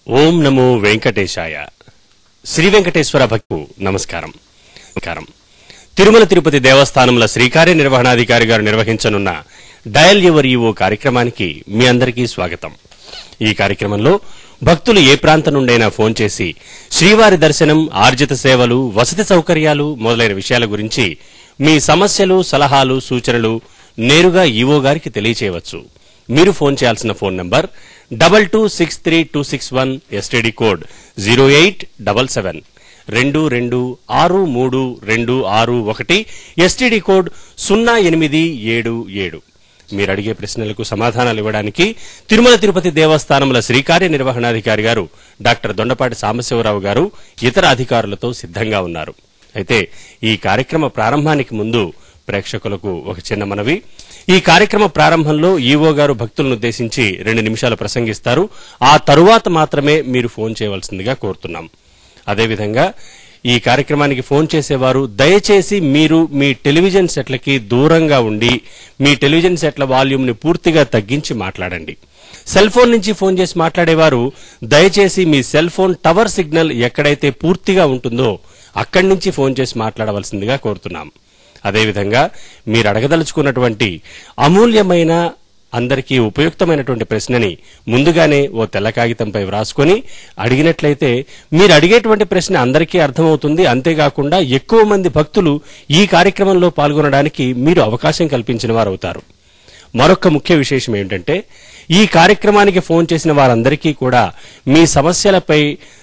ఓం నమో వెంకటేశాయ శ్రీ వెంకటేశ్వర భక్తు నమస్కారం నమస్కారం తిరుమల తిరుపతి దేవస్థానంల శ్రీకార్య నిర్వహణాధికారి గారు నిర్వహించనున్న డయల్ యువర్ ఈవో కార్యక్రమానికి మీ అందరికీ స్వాగతం ఈ కార్యక్రమంలో భక్తులు ఏ ప్రాంతం నుండైనా ఫోన్ చేసి శ్రీవారి దర్శనం ఆర్జిత సేవలు వసతి సౌకర్యాలు మొదలైన విషయాల గురించి మీ సమస్యలు సలహాలు సూచనలు నేరుగా ఈవో గారికి తెలియచేయవచ్చు మీరు ఫోన్ చేయాల్సిన phone number double two six three two six one STD code zero eight double seven రెండు రెండు ఆరు మూడు రెండు ఆరు ఒకటి ఎస్టీడీ కోడ్ సున్నా ఎనిమిది ఏడు ఏడు మీరు అడిగే ప్రశ్నలకు సమాధానాలు ఇవ్వడానికి తిరుమల తిరుపతి దేవస్థానముల శ్రీకార్య నిర్వహణాధికారి గారు డాక్టర్ దొండపాటి సాంబశివరావు గారు ఇతర అధికారులతో సిద్ధంగా ఉన్నారు అయితే ఈ కార్యక్రమ ప్రారంభానికి ముందు ప్రేక్షకులకు ఒక చిన్న మనవి ఈ కార్యక్రమ ప్రారంభంలో ఈవో గారు భక్తులను ఉద్దేశించి రెండు నిమిషాలు ప్రసంగిస్తారు ఆ తరువాత మాత్రమే మీరు ఫోన్ చేయవలసిందిగా కోరుతున్నాం అదేవిధంగా ఈ కార్యక్రమానికి ఫోన్ చేసేవారు దయచేసి మీరు మీ టెలివిజన్ సెట్లకి దూరంగా ఉండి మీ టెలివిజన్ సెట్ల వాల్యూమ్ని పూర్తిగా తగ్గించి మాట్లాడండి సెల్ ఫోన్ నుంచి ఫోన్ చేసి మాట్లాడేవారు దయచేసి మీ సెల్ ఫోన్ టవర్ సిగ్నల్ ఎక్కడైతే పూర్తిగా ఉంటుందో అక్కడి నుంచి ఫోన్ చేసి మాట్లాడవలసిందిగా కోరుతున్నాం అదేవిధంగా మీరు అడగదలుచుకున్నటువంటి అమూల్యమైన అందరికీ ఉపయుక్తమైనటువంటి ప్రశ్నని ముందుగానే ఓ తెల్ల కాగితంపై వ్రాసుకొని అడిగినట్లయితే మీరు అడిగేటువంటి ప్రశ్న అందరికీ అర్థమవుతుంది అంతేకాకుండా ఎక్కువ మంది భక్తులు ఈ కార్యక్రమంలో పాల్గొనడానికి మీరు అవకాశం కల్పించిన వారు అవుతారు మరొక ముఖ్య విశేషం ఏమిటంటే ఈ కార్యక్రమానికి ఫోన్ చేసిన వారందరికీ కూడా మీ సమస్యలపై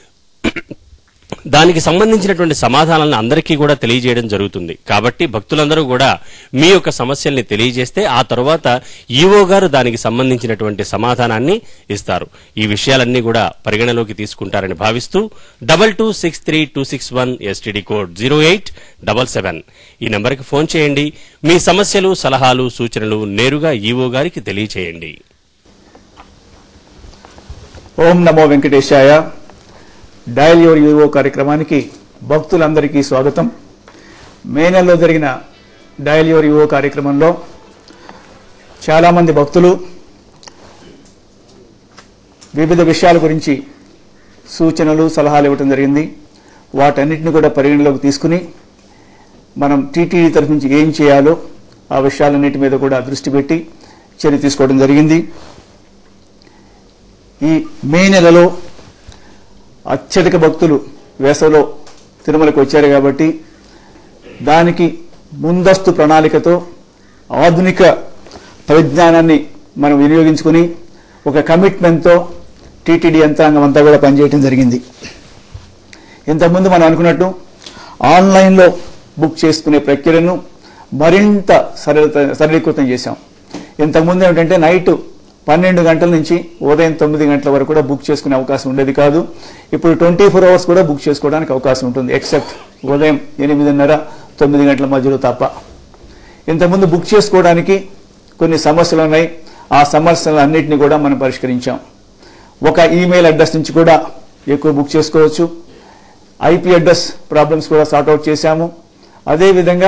దానికి సంబంధించినటువంటి సమాధానాలను అందరికీ కూడా తెలియజేయడం జరుగుతుంది కాబట్టి భక్తులందరూ కూడా మీ యొక్క సమస్యల్ని తెలియజేస్తే ఆ తరువాత ఈవో గారు దానికి సంబంధించినటువంటి సమాధానాన్ని ఇస్తారు ఈ విషయాలన్నీ కూడా పరిగణలోకి తీసుకుంటారని భావిస్తూ double two six three two six one STD code zero eight double seven ఈ నంబర్కి ఫోన్ చేయండి మీ సమస్యలు సలహాలు సూచనలు నేరుగా ఈవో గారికి తెలియచేయండి ఓం నమో వెంకటేశాయ డయల్ యువర్ యువో కార్యక్రమానికి భక్తులందరికీ స్వాగతం మే నెలలో జరిగిన డయల్ యువర్ యువో కార్యక్రమంలో చాలామంది భక్తులు వివిధ విషయాల గురించి సూచనలు సలహాలు ఇవ్వటం జరిగింది వాటన్నిటిని కూడా పరిగణలోకి తీసుకుని మనం టీటీడీ తరఫు నుంచి ఏం చేయాలో ఆ విషయాలన్నిటి మీద కూడా దృష్టి పెట్టి చర్య తీసుకోవడం జరిగింది ఈ మే నెలలో అత్యధిక భక్తులు వేసవిలో తిరుమలకు వచ్చారు కాబట్టి దానికి ముందస్తు ప్రణాళికతో ఆధునిక పరిజ్ఞానాన్ని మనం వినియోగించుకుని ఒక కమిట్మెంట్తో టీటీడీ యంత్రాంగం అంతా కూడా పనిచేయడం జరిగింది ఇంతకుముందు మనం అనుకున్నట్టు ఆన్లైన్లో బుక్ చేసుకునే ప్రక్రియను మరింత సరళత సరళీకృతం చేశాం ఇంతకుముందు ఏమిటంటే నైట్ పన్నెండు గంటల నుంచి ఉదయం తొమ్మిది గంటల వరకు కూడా బుక్ చేసుకునే అవకాశం ఉండేది కాదు ఇప్పుడు ట్వంటీ ఫోర్ అవర్స్ కూడా బుక్ చేసుకోవడానికి అవకాశం ఉంటుంది ఎక్సెప్ట్ ఉదయం ఎనిమిదిన్నర తొమ్మిది గంటల మధ్యలో తప్ప ఇంతకుముందు బుక్ చేసుకోవడానికి కొన్ని సమస్యలు ఉన్నాయి ఆ సమస్యలన్నింటినీ కూడా మనం పరిష్కరించాం ఒక ఈమెయిల్ అడ్రస్ నుంచి కూడా ఎక్కువ బుక్ చేసుకోవచ్చు ఐపీ అడ్రస్ ప్రాబ్లమ్స్ కూడా సార్ట్అవుట్ చేశాము అదేవిధంగా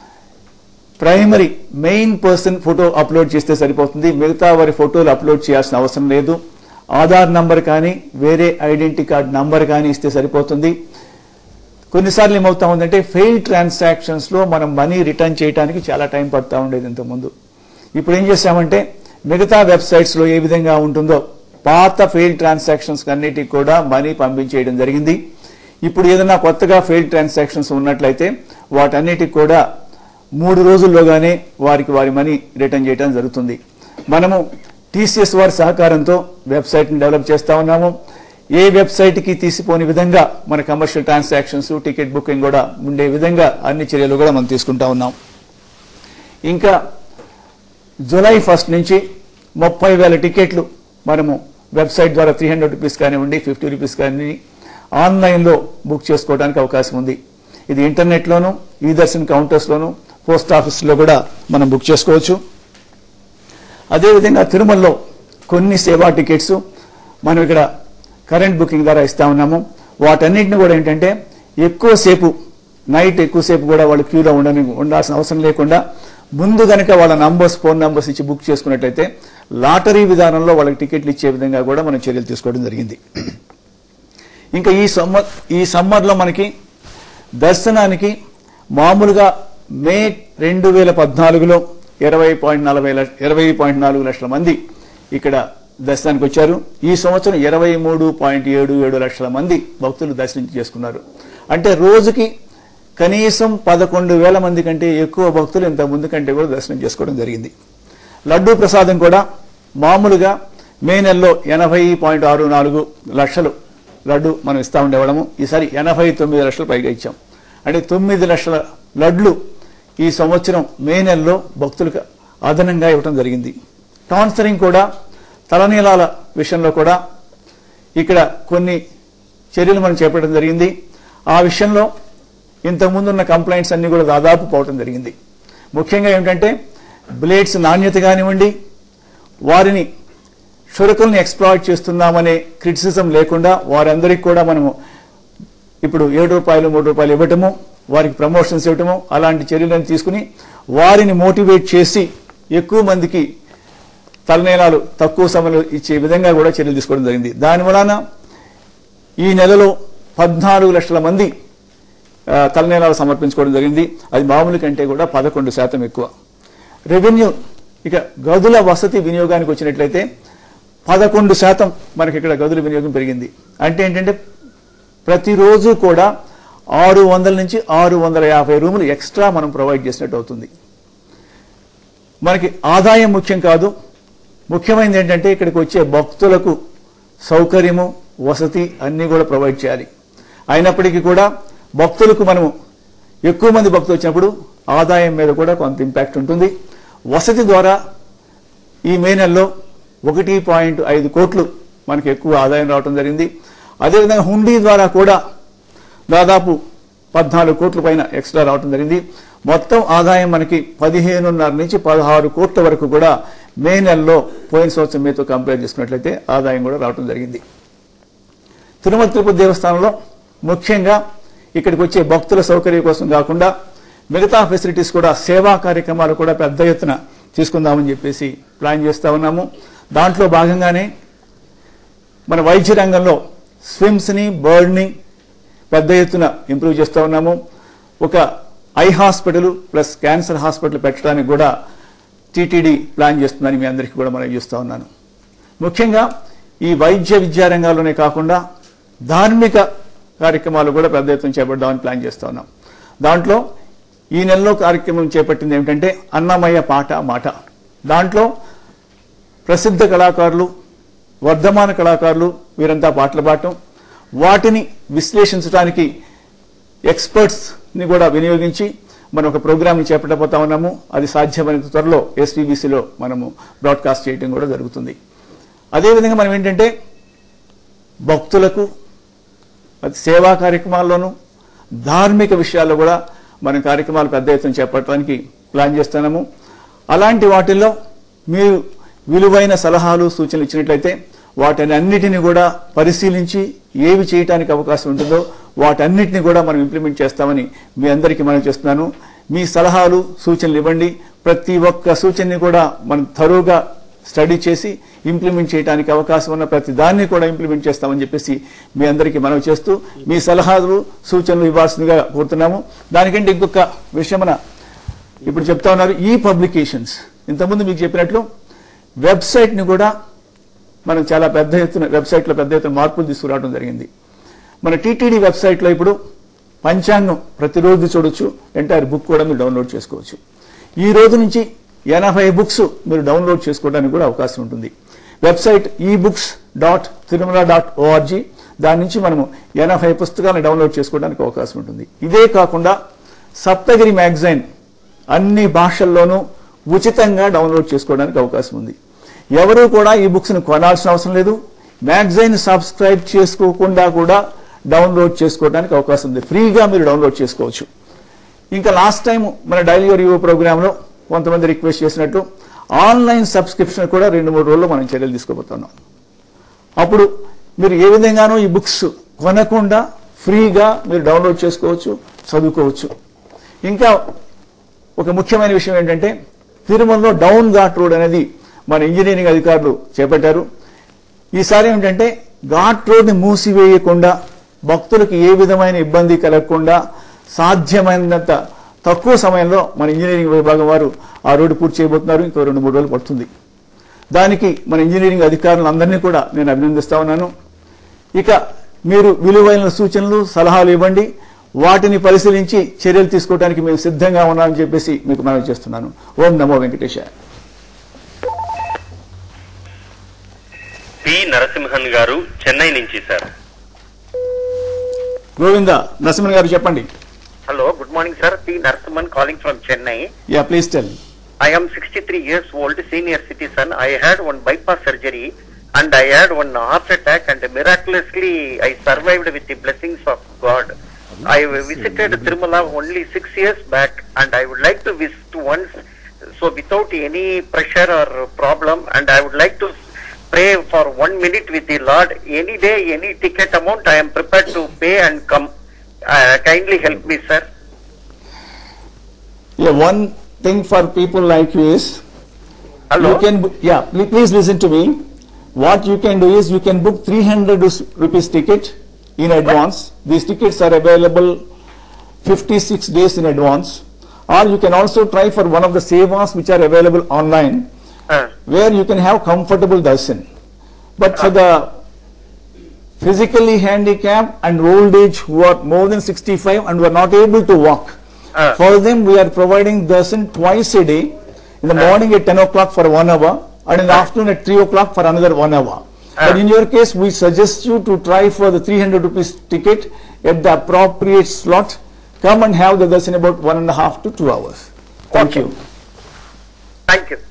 primary main person photo upload చేస్తే సరిపోతుంది మిగతా వారి ఫోటోలు అప్లోడ్ చేయాల్సిన అవసరం లేదు ఆధార్ నంబర్ కానీ వేరే ఐడెంటిటీ కార్డ్ నంబర్ కానీ ఇస్తే సరిపోతుంది కొన్నిసార్లు ఏమవుతా ఉందంటే ఫెయిల్ ట్రాన్సాక్షన్స్ లో మనం మనీ రిటర్న్ చేయడానికి చాలా టైం పడుతూ ఉండేది ఇంతకుముందు ఇప్పుడు ఏం చేశామంటే మిగతా వెబ్సైట్స్ లో ఏ విధంగా ఉంటుందో పాత ఫెయిల్ ట్రాన్సాక్షన్స్ అన్నిటికి కూడా మనీ పంపించేయడం జరిగింది ఇప్పుడు ఏదైనా కొత్తగా ఫెయిల్ ట్రాన్సాక్షన్స్ ఉన్నట్లయితే వాటన్నిటికి కూడా మూడు రోజుల్లోగానే వారికి వారి మనీ రిటర్న్ చేయడం జరుగుతుంది మనము టీసీఎస్ వారి సహకారంతో వెబ్సైట్ని డెవలప్ చేస్తా ఉన్నాము ఏ వెబ్సైట్కి తీసిపోని విధంగా మన కమర్షియల్ ట్రాన్సాక్షన్స్ టికెట్ బుకింగ్ కూడా ఉండే విధంగా అన్ని చర్యలు కూడా మనం తీసుకుంటా ఉన్నాం ఇంకా జూలై ఫస్ట్ నుంచి ముప్పై వేల టికెట్లు మనము వెబ్సైట్ ద్వారా త్రీ హండ్రెడ్ రూపీస్ కానివ్వండి ఫిఫ్టీ రూపీస్ కానీ ఆన్లైన్లో బుక్ చేసుకోవడానికి అవకాశం ఉంది ఇది ఇంటర్నెట్లోను ఈ దర్శన్ కౌంటర్స్లోను పోస్ట్ ఆఫీస్లో కూడా మనం బుక్ చేసుకోవచ్చు అదేవిధంగా తిరుమలలో కొన్ని సేవా టికెట్స్ మనం ఇక్కడ కరెంట్ బుకింగ్ ద్వారా ఇస్తా ఉన్నాము వాటన్నిటిని కూడా ఏంటంటే ఎక్కువసేపు నైట్ ఎక్కువసేపు కూడా వాళ్ళు క్యూలో ఉండని ఉండాల్సిన అవసరం లేకుండా ముందు గనక వాళ్ళ నంబర్స్ ఫోన్ నంబర్స్ ఇచ్చి బుక్ చేసుకున్నట్లయితే లాటరీ విధానంలో వాళ్ళకి టికెట్లు ఇచ్చే విధంగా కూడా మనం చర్యలు తీసుకోవడం జరిగింది ఇంకా ఈ సమ్మర్ ఈ సమ్మర్లో మనకి దర్శనానికి మామూలుగా మే రెండు వేల పద్నాలుగులో ఇరవై పాయింట్ నలభై లక్ష ఇరవై పాయింట్ నాలుగు లక్షల మంది ఇక్కడ దర్శనానికి వచ్చారు ఈ సంవత్సరం ఇరవై మూడు పాయింట్ ఏడు ఏడు లక్షల మంది భక్తులు దర్శనం చేసుకున్నారు అంటే రోజుకి కనీసం పదకొండు వేల మంది కంటే ఎక్కువ భక్తులు ఇంత ముందు కంటే కూడా దర్శనం చేసుకోవడం జరిగింది లడ్డూ ప్రసాదం కూడా మామూలుగా మే నెలలో ఎనభై పాయింట్ ఆరు నాలుగు లక్షలు లడ్డు మనం ఇస్తా ఉండేవాళ్ళము ఈసారి ఎనభై తొమ్మిది లక్షలు పైగా ఇచ్చాం అంటే తొమ్మిది లక్షల లడ్లు ఈ సంవత్సరం మే నెలలో భక్తులకు అదనంగా ఇవ్వడం జరిగింది స్పాన్సరింగ్ కూడా తలనీలాల విషయంలో కూడా ఇక్కడ కొన్ని చర్యలు మనం చేపట్టడం జరిగింది ఆ విషయంలో ఇంతకుముందు ఉన్న కంప్లైంట్స్ అన్ని కూడా దాదాపు పోవటం జరిగింది ముఖ్యంగా ఏమిటంటే బ్లేడ్స్ నాణ్యత కానివ్వండి వారిని క్షురకుల్ని ఎక్స్ప్లాయిట్ చేస్తున్నామనే క్రిటిసిజం లేకుండా వారందరికీ కూడా మనము ఇప్పుడు ఏడు రూపాయలు మూడు రూపాయలు ఇవ్వటము వారికి ప్రమోషన్స్ ఇవ్వటము అలాంటి చర్యలను తీసుకుని వారిని మోటివేట్ చేసి ఎక్కువ మందికి తలనేలాలు తక్కువ సమయంలో ఇచ్చే విధంగా కూడా చర్యలు తీసుకోవడం జరిగింది దాని వలన ఈ నెలలో పద్నాలుగు లక్షల మంది ఆ, తలనేలాలు సమర్పించుకోవడం జరిగింది అది మామూలు కంటే కూడా పదకొండు శాతం ఎక్కువ రెవెన్యూ ఇక గదుల వసతి వినియోగానికి వచ్చినట్లయితే పదకొండు శాతం మనకి ఇక్కడ గదుల వినియోగం పెరిగింది అంటే ఏంటంటే ప్రతిరోజు కూడా ఆరు వందల నుంచి ఆరు వందల యాభై రూములు ఎక్స్ట్రా మనం ప్రొవైడ్ చేసినట్టు అవుతుంది మనకి ఆదాయం ముఖ్యం కాదు ముఖ్యమైనది ఏంటంటే ఇక్కడికి వచ్చే భక్తులకు సౌకర్యము వసతి అన్నీ కూడా ప్రొవైడ్ చేయాలి అయినప్పటికీ కూడా భక్తులకు మనము ఎక్కువ మంది భక్తులు వచ్చినప్పుడు ఆదాయం మీద కూడా కొంత ఇంపాక్ట్ ఉంటుంది వసతి ద్వారా ఈ మే నెలలో ఒకటి పాయింట్ ఐదు కోట్లు మనకి ఎక్కువ ఆదాయం రావడం జరిగింది అదేవిధంగా హుండీ ద్వారా కూడా దాదాపు పద్నాలుగు కోట్ల పైన ఎక్స్ట్రా రావడం జరిగింది మొత్తం ఆదాయం మనకి పదిహేనున్నర నుంచి పదహారు కోట్ల వరకు కూడా మే నెలలో పోయిన సంవత్సరం మీతో కంపేర్ చేసుకున్నట్లయితే ఆదాయం కూడా రావడం జరిగింది తిరుమల తిరుపతి దేవస్థానంలో ముఖ్యంగా ఇక్కడికి వచ్చే భక్తుల సౌకర్యం కోసం కాకుండా మిగతా ఫెసిలిటీస్ కూడా సేవా కార్యక్రమాలు కూడా పెద్ద ఎత్తున తీసుకుందామని చెప్పేసి ప్లాన్ చేస్తా ఉన్నాము దాంట్లో భాగంగానే మన వైద్య రంగంలో స్విమ్స్ని బర్డ్ని పెద్ద ఎత్తున ఇంప్రూవ్ చేస్తూ ఉన్నాము ఒక eye hospital plus cancer hospital పెట్టడానికి కూడా టీటీడీ ప్లాన్ చేస్తుందని మీ అందరికీ కూడా మనం చూస్తూ ఉన్నాను ముఖ్యంగా ఈ వైద్య విద్యా రంగాల్లోనే కాకుండా ధార్మిక కార్యక్రమాలు కూడా పెద్ద ఎత్తున చేపడదామని ప్లాన్ చేస్తూ ఉన్నాం దాంట్లో ఈ నెలలో కార్యక్రమం చేపట్టింది ఏమిటంటే అన్నమయ్య పాట మాట దాంట్లో ప్రసిద్ధ కళాకారులు వర్ధమాన కళాకారులు వీరంతా పాటలు పాడటం వాటిని విశ్లేషించడానికి ఎక్స్పర్ట్స్ ని కూడా వినియోగించి మనం ఒక ప్రోగ్రామ్ చేపట్టబోతా ఉన్నాము అది సాధ్యమైనంత త్వరలో ఎస్టీబీసీలో మనము బ్రాడ్కాస్ట్ చేయడం కూడా జరుగుతుంది అదేవిధంగా మనం ఏంటంటే భక్తులకు అది సేవా కార్యక్రమాల్లోనూ ధార్మిక విషయాల్లో కూడా మనం కార్యక్రమాలు పెద్ద ఎత్తున చేపట్టడానికి ప్లాన్ చేస్తున్నాము అలాంటి వాటిల్లో మీరు విలువైన సలహాలు సూచనలు ఇచ్చినట్లయితే వాటిని అన్నిటిని కూడా పరిశీలించి ఏవి చేయడానికి అవకాశం ఉంటుందో వాటన్నిటిని కూడా మనం ఇంప్లిమెంట్ చేస్తామని మీ అందరికీ మనం చేస్తున్నాను మీ సలహాలు సూచనలు ఇవ్వండి ప్రతి ఒక్క సూచనని కూడా మనం తరువుగా స్టడీ చేసి ఇంప్లిమెంట్ చేయడానికి అవకాశం ఉన్న ప్రతి దాన్ని కూడా ఇంప్లిమెంట్ చేస్తామని చెప్పేసి మీ అందరికీ మనం చేస్తూ మీ సలహాలు సూచనలు ఇవ్వాల్సిందిగా కోరుతున్నాము దానికంటే ఇంకొక విషయమన ఇప్పుడు చెప్తా ఉన్నారు ఈ పబ్లికేషన్స్ ఇంతకుముందు మీకు చెప్పినట్లు వెబ్సైట్ ని కూడా మనం చాలా పెద్ద ఎత్తున వెబ్సైట్ లో పెద్ద ఎత్తున మార్పులు తీసుకురావడం జరిగింది మన టీటీడీ వెబ్సైట్ లో ఇప్పుడు పంచాంగం ప్రతిరోజు చూడొచ్చు ఎంటైర్ బుక్ కూడా మీరు డౌన్లోడ్ చేసుకోవచ్చు ఈ రోజు నుంచి ఎనభై బుక్స్ మీరు డౌన్లోడ్ చేసుకోవడానికి కూడా అవకాశం ఉంటుంది website e books dot Tirumala dot ORG దాని నుంచి మనము ఎనభై పుస్తకాలను డౌన్లోడ్ చేసుకోవడానికి అవకాశం ఉంటుంది ఇదే కాకుండా సప్తగిరి మ్యాగజైన్ అన్ని భాషల్లోనూ ఉచితంగా డౌన్లోడ్ చేసుకోవడానికి అవకాశం ఉంది ఎవరూ కూడా ఈ బుక్స్ ను కొనాల్సిన అవసరం లేదు మ్యాగజైన్ సబ్స్క్రైబ్ చేసుకోకుండా కూడా డౌన్లోడ్ చేసుకోవడానికి అవకాశం ఉంది ఫ్రీగా మీరు డౌన్లోడ్ చేసుకోవచ్చు ఇంకా లాస్ట్ టైం మన డైలీ రివ్యూ ప్రోగ్రామ్ లో కొంతమంది రిక్వెస్ట్ చేసినట్టు ఆన్లైన్ సబ్స్క్రిప్షన్ కూడా రెండు మూడు రోజుల్లో మనం చర్యలు తీసుకోబోతున్నాం అప్పుడు మీరు ఏ విధంగానూ ఈ బుక్స్ కొనకుండా ఫ్రీగా మీరు డౌన్లోడ్ చేసుకోవచ్చు చదువుకోవచ్చు ఇంకా ఒక ముఖ్యమైన విషయం ఏంటంటే తిరుమలలో డౌన్ ఘాట్ రోడ్ అనేది మన ఇంజనీరింగ్ అధికారులు చేపట్టారు ఈసారి ఏమిటంటే ఘాట్ రోడ్ని మూసివేయకుండా భక్తులకు ఏ విధమైన ఇబ్బంది కలగకుండా సాధ్యమైనంత తక్కువ సమయంలో మన ఇంజనీరింగ్ విభాగం వారు ఆ రోడ్డు పూర్తి చేయబోతున్నారు ఇంకో రెండు మూడు రోజులు పడుతుంది దానికి మన ఇంజనీరింగ్ అధికారులందరినీ కూడా నేను అభినందిస్తా ఉన్నాను ఇక మీరు విలువైన సూచనలు సలహాలు ఇవ్వండి వాటిని పరిశీలించి చర్యలు తీసుకోవడానికి మేము సిద్ధంగా ఉన్నామని చెప్పేసి మీకు మనవి చేస్తున్నాను ఓం నమో వెంకటేశాయ పి నరసింహన్ గారు చెన్నై నుంచి సార్ గోవింద నరసింహన్ గారు చెప్పండి Hello, good morning, sir. T. Narasimhan calling from Chennai. Yeah please tell I am 63 years old, senior citizen. I had one bypass surgery and I had one heart attack and miraculously I survived with the blessings of God. I visited Tirumala only six years back and I would like to visit once so without any pressure or problem and I would like to pray for one minute with the Lord. Any day, any ticket amount I am prepared to pay and come. Uh, kindly help me, sir. Yeah, one thing for people like you is Hello. you can bu- yeah pl- please listen to me. What you can do is you can book 300 rus- rupees ticket in advance. These tickets are available 56 days in advance. Or you can also try for one of the sevas which are available online Uh, where you can have comfortable darshan. But for the physically handicapped and old age who are more than 65 and who are not able to walk, Ah. for them we are providing darshan twice a day, in the morning at 10 o'clock for one hour and in the afternoon at 3 o'clock for another one hour. But Ah. in your case, we suggest you to try for the 300 rupees ticket at the appropriate slot. Come and have the darshan about one and a half to two hours. Thank Okay. you. thank you.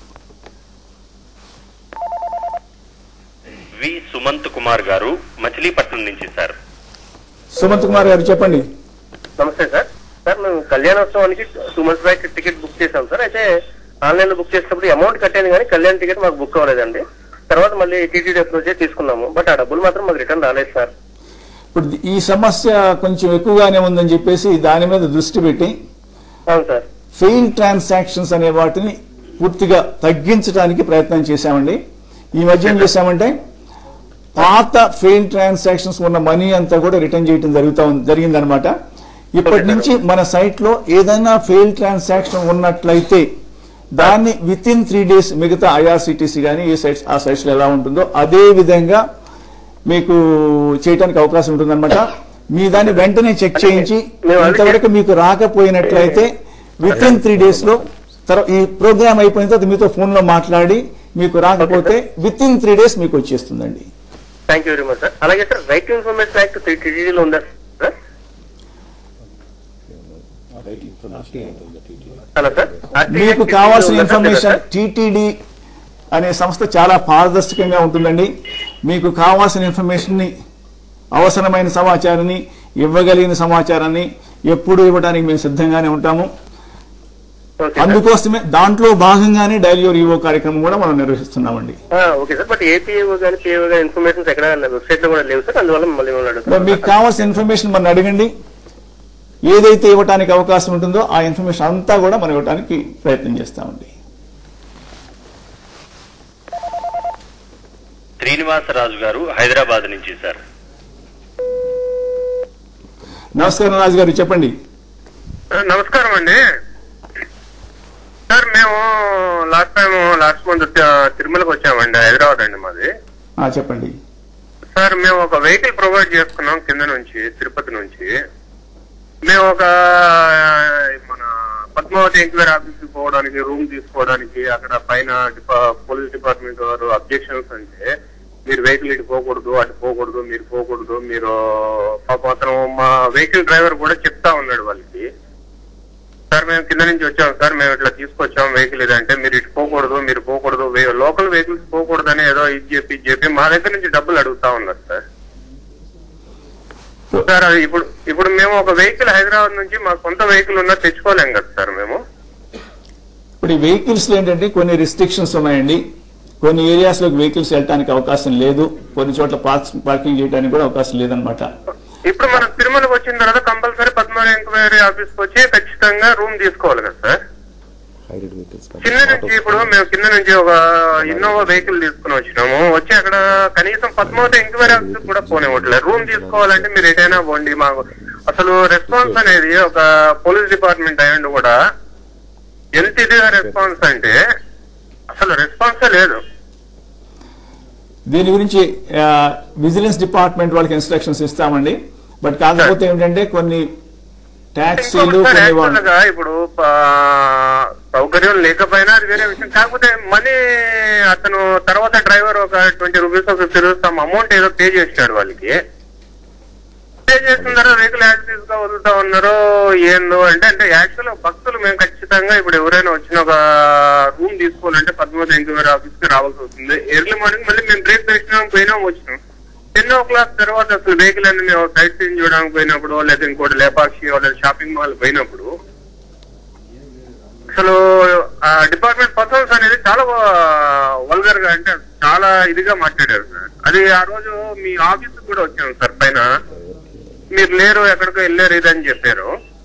V Sumanth Kumar గారు మచిలీపట్నం నుంచి sir Sumanth Kumar గారు చెప్పండి నమస్తే sir sir మేము కళ్యాణోత్సవానికి two months back ticket book చేసాం sir అయితే online లో బుక్ చేసినప్పుడు అమౌంట్ కట్టాను కానీ కళ్యాణ టికెట్ మాకు బుక్ అవ్వలేదండి తర్వాత మళ్ళీ టీటీడీ అప్రోచ్ తీసుకున్నాము బట్ ఆ డబ్బులు మాత్రం మాకు రిటర్న్ రాలేదు సార్ ఇప్పుడు ఈ సమస్య కొంచెం ఎక్కువగానే ఉందని చెప్పేసి దాని మీద దృష్టి పెట్టి అవును సార్ ఫెయిల్ ట్రాన్సాక్షన్స్ అనే వాటిని పూర్తిగా తగ్గించడానికి ప్రయత్నం చేశామండి ఈ మధ్య ఏం చేశామంటే పాత ఫెయిల్ ట్రాన్సాక్షన్స్ ఉన్న మనీ అంతా కూడా రిటర్న్ చేయడం జరుగుతా ఉంది జరిగిందనమాట ఇప్పటి నుంచి మన సైట్ లో ఏదైనా ఫెయిల్ ట్రాన్సాక్షన్ ఉన్నట్లయితే దాన్ని విత్ ఇన్ త్రీ డేస్ మిగతా ఐఆర్సిటీసీ కానీ ఏ సైట్స్ ఆ సైట్స్ లో ఎలా ఉంటుందో అదే విధంగా మీకు చేయడానికి అవకాశం ఉంటుందన్నమాట మీ దాన్ని వెంటనే చెక్ చేయించి మేము already ఇంతవరకు మీకు రాకపోయినట్లయితే విత్ ఇన్ త్రీ డేస్ లో తర్వాత ఈ ప్రోగ్రామ్ అయిపోయిన తర్వాత మీతో ఫోన్ లో మాట్లాడి మీకు రాకపోతే విత్ ఇన్ త్రీ డేస్ మీకు వచ్చేస్తుందండి thank you very much sir అలాగే సార్ రైట్ ఇన్ఫర్మేషన్ యాక్ట్ టీటీడీలో ఉందా సార్ హలో సార్ మీకు కావాల్సిన ఇన్ఫర్మేషన్ టీటీడీ అనే సంస్థ చాలా పారదర్శకంగా ఉంటుందండి మీకు కావాల్సిన ఇన్ఫర్మేషన్ ని అవసరమైన సమాచారాన్ని ఇవ్వగలిగిన సమాచారాన్ని ఎప్పుడు ఇవ్వడానికి మేము సిద్ధంగానే ఉంటాము అందుకోసమే దాంట్లో భాగంగానే డైలీ యువర్ ఈవో కార్యక్రమం కూడా మనం నిర్వహిస్తున్నామండి ఓకే సార్ బట్ ఏపీఓ కానీ పిఓ కానీ ఇన్ఫర్మేషన్ ఎక్కడ వెబ్సైట్ లో కూడా లేవు సార్ అందువల్ల మళ్ళీ మిమ్మల్ని మరి అడుగుతాను మీకు కావాల్సిన ఇన్ఫర్మేషన్ మనం అడగండి ఏదైతే ఇవ్వడానికి అవకాశం ఉంటుందో ఆ ఇన్ఫర్మేషన్ అంతా కూడా మనం ఇవ్వడానికి ప్రయత్నం చేస్తామండి శ్రీనివాసరాజు గారు హైదరాబాద్ నుంచి సార్ నమస్కారం రాజు గారు చెప్పండి నమస్కారం అండి సార్ మేము లాస్ట్ టైం లాస్ట్ మంత్ తిరుమలకు వచ్చామండి హైదరాబాద్ అండి మాది ఆ, చెప్పండి సార్ మేము ఒక వెహికల్ ప్రొవైడ్ చేసుకున్నాం కింద నుంచి తిరుపతి నుంచి మేము ఒక మన పద్మావతి ఎంక్వైరీ ఆఫీస్ కి పోవడానికి రూమ్ తీసుకోవడానికి అక్కడ పైన డిపా- పోలీస్ డిపార్ట్మెంట్ వారు అబ్జెక్షన్స్ అంటే మీరు వెహికల్ ఇటు పోకూడదు అటు పోకూడదు మీరు పోకూడదు మీరు పాపం అతను మా వెహికల్ డ్రైవర్ కూడా చెప్తా ఉన్నాడు వాళ్ళకి సార్ మేము కింద నుంచి వచ్చాం సార్ మేము ఇట్లా తీసుకొచ్చాం వెహికల్ ఇదంటే మీరు ఇటు పోకూడదు మీరు పోకూడదు వే- లోకల్ వెహికల్స్ పోకూడదని ఏదో ఇది చెప్పి ఇది చెప్పి మా దగ్గర నుంచి డబ్బులు అడుగుతా ఉన్నారు సార్ సార్ అది ఇప్పుడు ఇప్పుడు మేము ఒక వెహికల్ హైదరాబాద్ నుంచి మా సొంత వెహికల్ ఉన్నా తెచ్చుకోలేం కదా సార్ మేము ఇప్పుడు ఈ వెహికల్స్ లో ఏంటంటే కొన్ని రిస్ట్రిక్షన్స్ ఉన్నాయండి కొన్ని ఏరియాస్ లోకి వెహికల్స్ వెళ్ళడానికి అవకాశం లేదు కొన్ని చోట్ల పార్క్స్ పార్కింగ్ చేయడానికి కూడా అవకాశం లేదనమాట ఇప్పుడు మనం తిరుమలకు వచ్చిన తర్వాత కంపల్సరీ పద్మనాభ ఎంక్వైరీ ఆఫీస్ కి వచ్చి ఖచ్చితంగా రూమ్ తీసుకోవాలి కదా సార్ హైబ్రిడ్ వెహికల్స్ కింద నుంచి ఇప్పుడు మేము కింద నుంచి ఒక ఇన్నోవా వెహికల్ తీసుకుని వచ్చినాము వచ్చి అక్కడ కనీసం పద్మావతి ఎంక్వైరీ ఆఫీస్ కూడా పోనివ్వట్లేదు రూమ్ తీసుకోవాలంటే మీరు ఎటైనా పోండి మాకు అసలు రెస్పాన్స్ అనేది ఒక పోలీస్ డిపార్ట్మెంట్ అయ్యండి కూడా ఎంత ఇదిగా రెస్పాన్స్ అంటే అసలు రెస్పాన్సే లేదు దీని గురించి విజిలెన్స్ డిపార్ట్మెంట్ వాళ్ళకి ఇన్స్ట్రక్షన్స్ ఇస్తామండి బట్ కాకపోతే ఏంటంటే కొన్ని ట్యాక్సీలు ఇంకొకసారి కొన్ని actual వా- గా ఇప్పుడు ఆ, సౌకర్యం లేకపోయినా అది వేరే విషయం కాకపోతే మనీ అతను తర్వాత డ్రైవర్ ఒక twenty rupees fifty rupees amount ఏదో పే చేసినాడు వాళ్ళకి పే చేసిన తర్వాత వెహికల్ యాక్సిస్ గా వదులుతా ఉన్నారు ఏందో అంటే అంటే యాక్చువల్ భక్తులు మేము ఖచ్చితంగా ఇప్పుడు ఎవరైనా వచ్చిన ఒక రూమ్ తీసుకోవాలంటే పద్మావతి ఎంక్వైరీ ఆఫీస్ కి రావాల్సి వస్తుంది ఎర్లీ మార్నింగ్ మళ్ళీ మేము బ్రేక్ దర్శనం పోయినాం వచ్చినాం టెన్ ఓ క్లాక్ తర్వాత అసలు వెహికల్ అన్ని మేము సైట్ సీన్ చూడడానికి పోయినప్పుడు లేదా ఇంకోటి లేపాక్షి లేదా షాపింగ్ మాల్ పోయినప్పుడు అసలు ఆ డిపార్ట్మెంట్ పర్సన్స్ అనేది చాలా వల్గర్ గా అంటే చాలా ఇదిగా మాట్లాడారు సార్ అది ఆ రోజు మీ ఆఫీస్ కూడా వచ్చాం సార్ పైన మీరు లేరు ఎక్కడికో వెళ్ళారు ఇదని చెప్పారు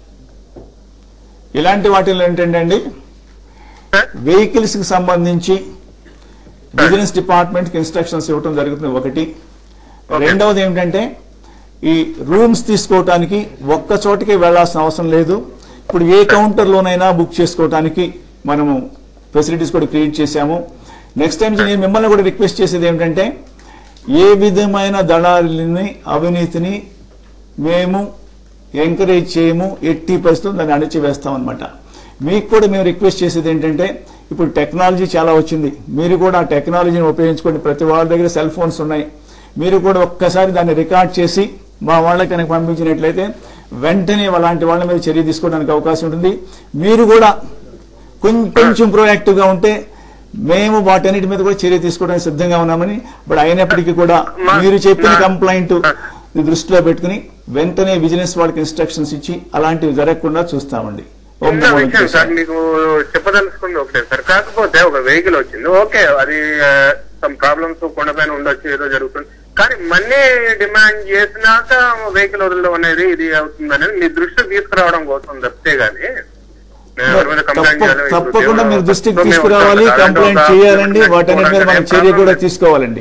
ఇలాంటి వాటిలో ఏంటంటే అండి సార్ వెహికల్స్ కి సంబంధించి బిజినెస్ డిపార్ట్మెంట్ కి ఇన్స్ట్రక్షన్స్ ఇవ్వడం జరుగుతుంది ఒకటి రెండవది ఏమిటంటే ఈ రూమ్స్ తీసుకోవటానికి ఒక్క చోటకి వెళ్లాల్సిన అవసరం లేదు ఇప్పుడు ఏ కౌంటర్ లోనైనా బుక్ చేసుకోవటానికి మనము ఫెసిలిటీస్ కూడా క్రియేట్ చేశాము నెక్స్ట్ టైం నేను మిమ్మల్ని కూడా రిక్వెస్ట్ చేసేది ఏమిటంటే ఏ విధమైన దళారులని అవినీతిని మేము ఎంకరేజ్ చేయము ఎట్టి పరిస్థితుల్లో దాన్ని అణిచివేస్తాం అనమాట మీకు కూడా మేము రిక్వెస్ట్ చేసేది ఏంటంటే ఇప్పుడు టెక్నాలజీ చాలా వచ్చింది మీరు కూడా ఆ టెక్నాలజీని ఉపయోగించుకోండి ప్రతి వాళ్ళ దగ్గర సెల్ ఫోన్స్ ఉన్నాయి మీరు కూడా ఒక్కసారి దాన్ని రికార్డ్ చేసి మా వాళ్ళకి కనుక పంపించినట్లయితే వెంటనే అలాంటి వాళ్ళ మీద చర్య తీసుకోవడానికి అవకాశం ఉంటుంది మీరు కూడా కొంచెం కొంచెం proactive గా ఉంటే మేము వాటన్నిటి మీద కూడా చర్య తీసుకోవడానికి సిద్ధంగా ఉన్నామని బట్ అయినప్పటికీ కూడా మా- మీరు చెప్పిన మా- కంప్లైంట్ దృష్టిలో పెట్టుకుని వెంటనే విజిలెన్స్ వాళ్ళకి ఇన్స్ట్రక్షన్స్ ఇచ్చి అలాంటివి జరగకుండా చూస్తామండి ఓం చిన్న నమో విషయం సార్ వెంకటేశాయ. మీకు చెప్పదలుచుకుంది ఒకటే సార్ కాకపోతే ఒక వెహికల్ వచ్చింది ఓకే అది సమ్ ప్రాబ్లమ్స్ కొండపైన ఉండొచ్చు ఏదో జరుగుతుంది కానీ మనీ డిమాండ్ చేసినాక వెహికల్ వదలడం అనేది ఇది అవుతుంది అనేది మీ దృష్టికి తీసుకురావడం కోసం తప్పితే గానీ నేను ఎవరి మీద complaint తప్ప- చేయాలి, ఇప్పుడు తప్పకుండా దేవుడు- మీరు దృష్టికి మేము తీసుకురావాలి ఉంటాం. కంప్లైంట్ అలాంటి ఒక చేయాలండి complaint వాటన్నిటి మీద మనం చేసుకోవడానికి చర్య కూడా ఏం తీసుకోవాలండి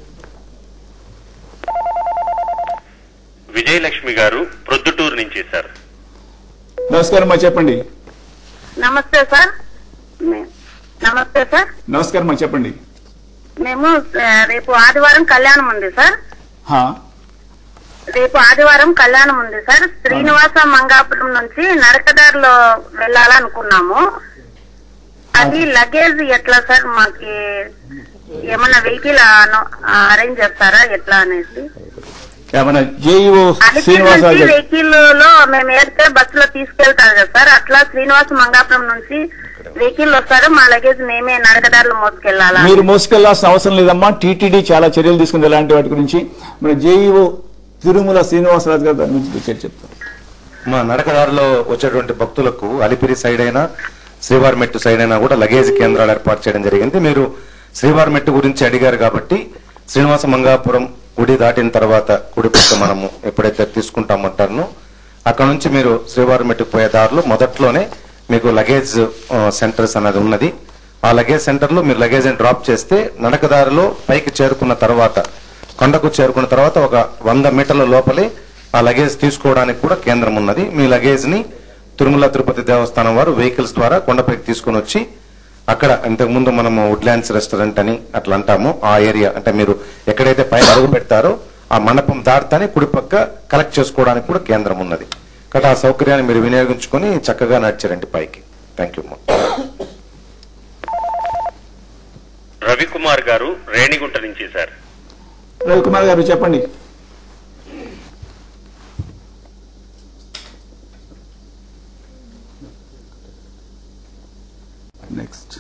విజయలక్ష్మి గారు ప్రొద్దుటూరు నుంచి సార్ నమస్కారం మా చెప్పండి నమస్తే సార్ మే- నమస్తే సార్ నమస్కారం మా చెప్పండి మేము ఆ, రేపు ఆదివారం కళ్యాణం ఉంది సార్ హా రేపు ఆదివారం కళ్యాణం ఉంది సార్ శ్రీనివాస మంగాపురం నుంచి నడకదారిలో వెళ్ళాలనుకున్నాము అది లగేజ్ ఎట్లా సార్ మాకి ఏమన్నా వెహికల్ అరేంజ్ చేస్తారా ఎట్లా అనేసి మన జేఈఓ అలిపిరి శ్రీనివాసరావు నుంచి గారు వెహికల్ లో మేము ఏడితే బస్సులో తీసుకెళ్తారు కదా సార్ అట్లా శ్రీనివాస మంగాపురం నుంచి వెహికల్ వస్తారు మా లగేజ్ మేమే నడకదారిలో మోసుకెళ్లాలా మీరు మోసుకెళ్లాల్సిన అవసరం లేదమ్మా టీటీడీ చాలా చర్యలు తీసుకుంది ఇలాంటి వాటి గురించి మన జేఈఓ తిరుమల శ్రీనివాసరాజు గారు దాని గురించి చర్చ చెప్తారు మా నడకదారిలో వచ్చేటువంటి భక్తులకు అలిపిరి సైడ్ అయినా శ్రీవారిమెట్టు సైడ్ అయినా కూడా లగేజ్ కేంద్రాలు ఏర్పాటు చేయడం జరిగింది మీరు శ్రీవారిమెట్టు గురించి అడిగారు కాబట్టి శ్రీనివాస మంగాపురం గుడి దాటిన తర్వాత గుడి పక్క మనము ఎప్పుడైతే తీసుకుంటామంటారో అక్కడ నుంచి మీరు శ్రీవారిమెట్టుకు పోయే దారిలో మొదట్లోనే మీకు లగేజ్ ఆ, సెంటర్స్ అన్నది ఉన్నది ఆ లగేజ్ సెంటర్ లో మీరు లగేజ్ డ్రాప్ చేస్తే నడకదారిలో పైకి చేరుకున్న తర్వాత కొండకు చేరుకున్న తర్వాత ఒక వంద మీటర్ల లోపలే ఆ లగేజ్ తీసుకోవడానికి కూడా కేంద్రం ఉన్నది మీ లగేజ్ ని తిరుమల తిరుపతి దేవస్థానం వారు వెహికల్స్ ద్వారా కొండపైకి తీసుకొని వచ్చి అక్కడ ఇంతకు ముందు మనము వుడ్లాండ్స్ రెస్టారెంట్ అని అట్లా అంటాము ఆ ఏరియా అంటే మీరు ఎక్కడైతే పైన అడుగు పెడతారో ఆ మండపం దాటితేనే కుడిపక్క కలెక్ట్ చేసుకోవడానికి కూడా కేంద్రం ఉన్నది కాబట్టి ఆ సౌకర్యాన్ని మీరు వినియోగించుకొని చక్కగా నడిచారండి పైకి థ్యాంక్ యూ రవికుమార్ గారు రేణిగుంట నుంచి సార్ రవికుమార్ గారు చెప్పండి నెక్స్ట్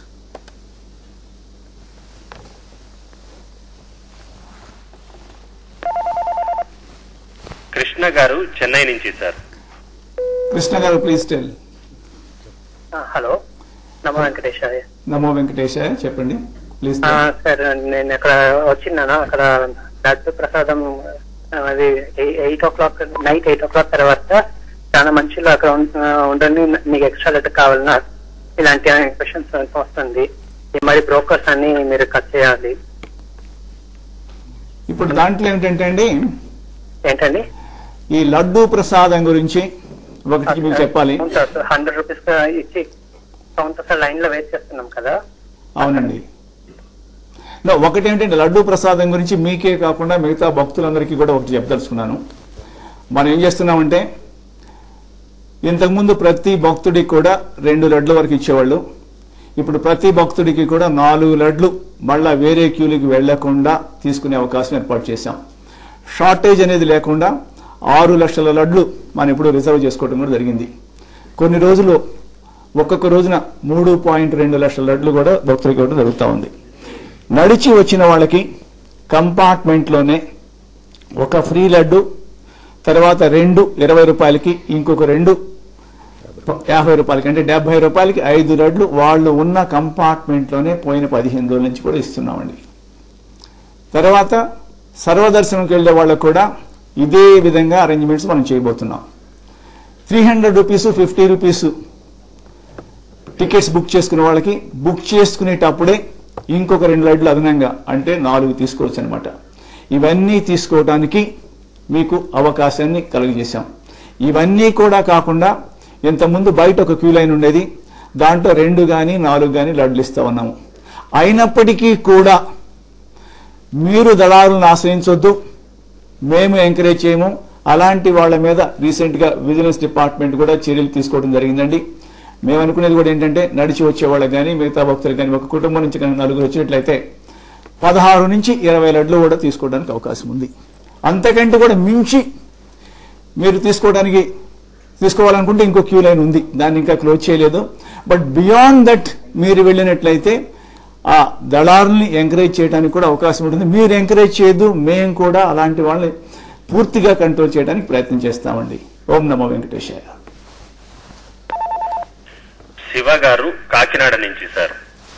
కృష్ణ గారు చెన్నై నుంచి సార్ కృష్ణ గారు ప్లీజ్ టెల్ హలో నమో వెంకటేశాయ నమో వెంకటేశాయ చెప్పండి ప్లీజ్ ఆ, సార్ నేను అక్కడ వచ్చిన్నాను అక్కడ లడ్డు ప్రసాదం ఆ, అది eight o'clock night eight o'clock తర్వాత చాలా మంచిలో అక్కడ ఉం- ఆ, ఉండండి మీకు ఎక్స్ట్రా లడ్డు కావాలన్నా ఇలాంటి క్వశ్చన్స్ వస్తుంది ఈ మరి బ్రోకర్స్ అన్ని మీరు కట్ చేయాలి ఇప్పుడు దాంట్లో ఏమిటంటే అండి ఏంటండి ఈ లడ్డూ ప్రసాదం గురించి ఒకటి మీకు చెప్పాలి అవును సార్ హండ్రెడ్ రూపీస్ ఇచ్చి కౌంటర్ సార్ లైన్ లో వెయిట్ చేస్తున్నాం కదా అవునండి No, ఒకటి ఏంటంటే లడ్డూ ప్రసాదం గురించి మీకే కాకుండా మిగతా భక్తులందరికీ కూడా ఒకటి చెప్పదలుచుకున్నాను మనం ఏం చేస్తున్నామంటే ఇంతకుముందు ప్రతి భక్తుడికి కూడా రెండు లడ్ల వరకు ఇచ్చేవాళ్ళు ఇప్పుడు ప్రతి భక్తుడికి కూడా నాలుగు లడ్లు మళ్ళా వేరే క్యూలకి వెళ్లకుండా తీసుకునే అవకాశం ఏర్పాటు చేశాం షార్టేజ్ అనేది లేకుండా ఆరు లక్షల లడ్లు మనం ఇప్పుడు రిజర్వ్ చేసుకోవడం కూడా జరిగింది కొన్ని రోజులు ఒక్కొక్క రోజున మూడు పాయింట్ రెండు లక్షల లడ్లు కూడా భక్తులకి ఇవ్వడం జరుగుతూ ఉంది నడిచి వచ్చిన వాళ్ళకి కంపార్ట్మెంట్లోనే ఒక ఫ్రీ లడ్డు తర్వాత రెండు ఇరవై రూపాయలకి ఇంకొక రెండు యాభై రూపాయలకి అంటే డెబ్బై రూపాయలకి ఐదు లడ్లు వాళ్ళు ఉన్న కంపార్ట్మెంట్లోనే పోయిన పదిహేను రోజుల నుంచి కూడా ఇస్తున్నామండి తర్వాత సర్వదర్శనంకి వెళ్లే వాళ్ళకు కూడా ఇదే విధంగా అరేంజ్మెంట్స్ మనం చేయబోతున్నాం three hundred rupees fifty rupees tickets book చేసుకునే వాళ్ళకి బుక్ చేసుకునేటప్పుడే ఇంకొక రెండు లడ్లు అదనంగా అంటే నాలుగు తీసుకోవచ్చు అనమాట ఇవన్నీ తీసుకోవడానికి మీకు అవకాశాన్ని కలుగజేశాం ఇవన్నీ కూడా కాకుండా ఇంతకుముందు బయట ఒక క్యూ లైన్ ఉండేది దాంట్లో రెండు కానీ నాలుగు కానీ లడ్లు ఇస్తా ఉన్నాము అయినప్పటికీ కూడా మీరు దళారులను ఆశ్రయించొద్దు మేము ఎంకరేజ్ చేయము అలాంటి వాళ్ళ మీద రీసెంట్ గా విజిలెన్స్ డిపార్ట్మెంట్ కూడా చర్యలు తీసుకోవడం జరిగిందండి మేము అనుకునేది కూడా ఏంటంటే నడిచి వచ్చే వాళ్ళకి కానీ మిగతా భక్తులకు కానీ ఒక కుటుంబం నుంచి కానీ నలుగురు వచ్చినట్లయితే పదహారు నుంచి ఇరవై లడ్లు కూడా తీసుకోవడానికి అవకాశం ఉంది అంతకంటే కూడా మించి మీరు తీసుకోవడానికి తీసుకోవాలనుకుంటే ఇంకో క్యూ లైన్ ఉంది దాన్ని ఇంకా క్లోజ్ చేయలేదు బట్ బియాండ్ దట్ మీరు వెళ్ళినట్లయితే ఆ దళారుల్ని ఎంకరేజ్ చేయడానికి కూడా అవకాశం ఉంటుంది మీరు ఎంకరేజ్ చేయొద్దు మేము కూడా అలాంటి వాళ్ళని పూర్తిగా కంట్రోల్ చేయడానికి ప్రయత్నం చేస్తామండి ఓం నమో వెంకటేశాయ శివ గారు కాకినాడ నుంచి సార్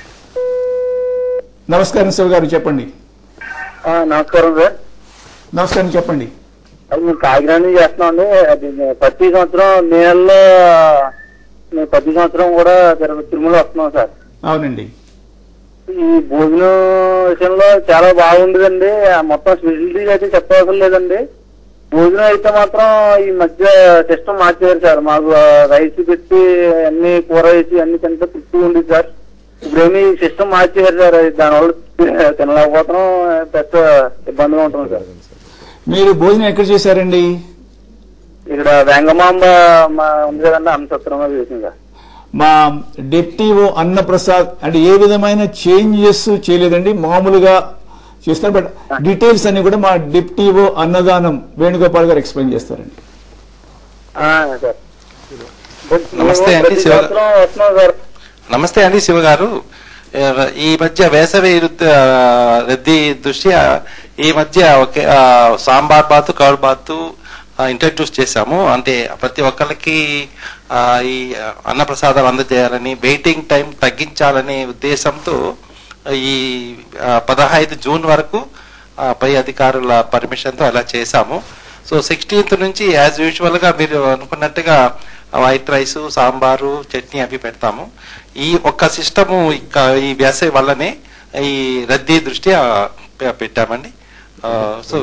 నమస్కారం శివ గారు చెప్పండి నమస్కారం సార్ నమస్కారం చెప్పండి అది మేము కాకినాడ నుంచి చేస్తున్నామండి అది ప్రతి సంవత్సరం మే నెలలో మేము ప్రతి సంవత్సరం కూడా తిరు- తిరుమల వస్తున్నాం సార్ అవునండి ఈ భోజనం విషయంలో చాలా బాగుండదండి ఆ మొత్తం ఫెసిలిటీస్ అయితే చెప్పవసరం లేదండి భోజనం అయితే మాత్రం ఈ మధ్య సిస్టమ్ మార్చారు సార్ మాకు ఆ, రైస్ పెట్టి అన్ని కూర వేసి అన్ని తింటే తృప్తిగా ఉంది సార్ ఇప్పుడేమి సిస్టమ్ మార్చేశారు సార్ అది దానివల్ల తినలేకపోతున్నాం పెద్ద ఇబ్బందిగా ఉంటుంది సార్ మీరు భోజనం ఎక్కడ చేశారండి ఇక్కడ వెంగమాంబ మా ఉంది కదండి అంశత్రంగా చేసింది సార్ మా డిప్టీఓ అన్నప్రసాద్ అంటే ఏ విధమైన చేంజెస్ చేయలేదండి మామూలుగా చేస్తారు బట్ డీటెయిల్స్ అన్ని కూడా మా డిప్టీఓ అన్నదానం వేణుగోపాల్ గారు ఎక్స్ప్లెయిన్ చేస్తారండి ఆ, సార్ నమస్తే అండి, ప్రతి శివ- సంవత్సరం వస్తున్నాం సార్ నమస్తే అండి శివ గారు ఏ, ఈ మధ్య వేసవి రుతు- ఆ, రద్దీ దృష్ట్యా ఈ మధ్య ఒకే ఆ, సాంబార్ బాతు కౌర్ బాతు ఇంట్రడ్యూస్ చేశాము అంటే ప్రతి ఒక్కరికి ఆ, ఈ అన్నప్రసాదం అందజేయాలని వెయిటింగ్ టైం తగ్గించాలనే ఉద్దేశంతో ఈ ఆ, పదహైదు జూన్ వరకు ఆ, పై అధికారుల పర్మిషన్తో అలా చేశాము సో సిక్స్టీన్త్ నుంచి యాజ్ యూజువల్ గా మీరు అనుకున్నట్టుగా వైట్ రైస్ సాంబారు చట్నీ అవి పెడతాము ఈ ఒక్క సిస్టము ఇక ఈ వేసవి వల్లనే ఈ రద్దీ దృష్ట్యా పె- పెట్టామండి ఆ, సో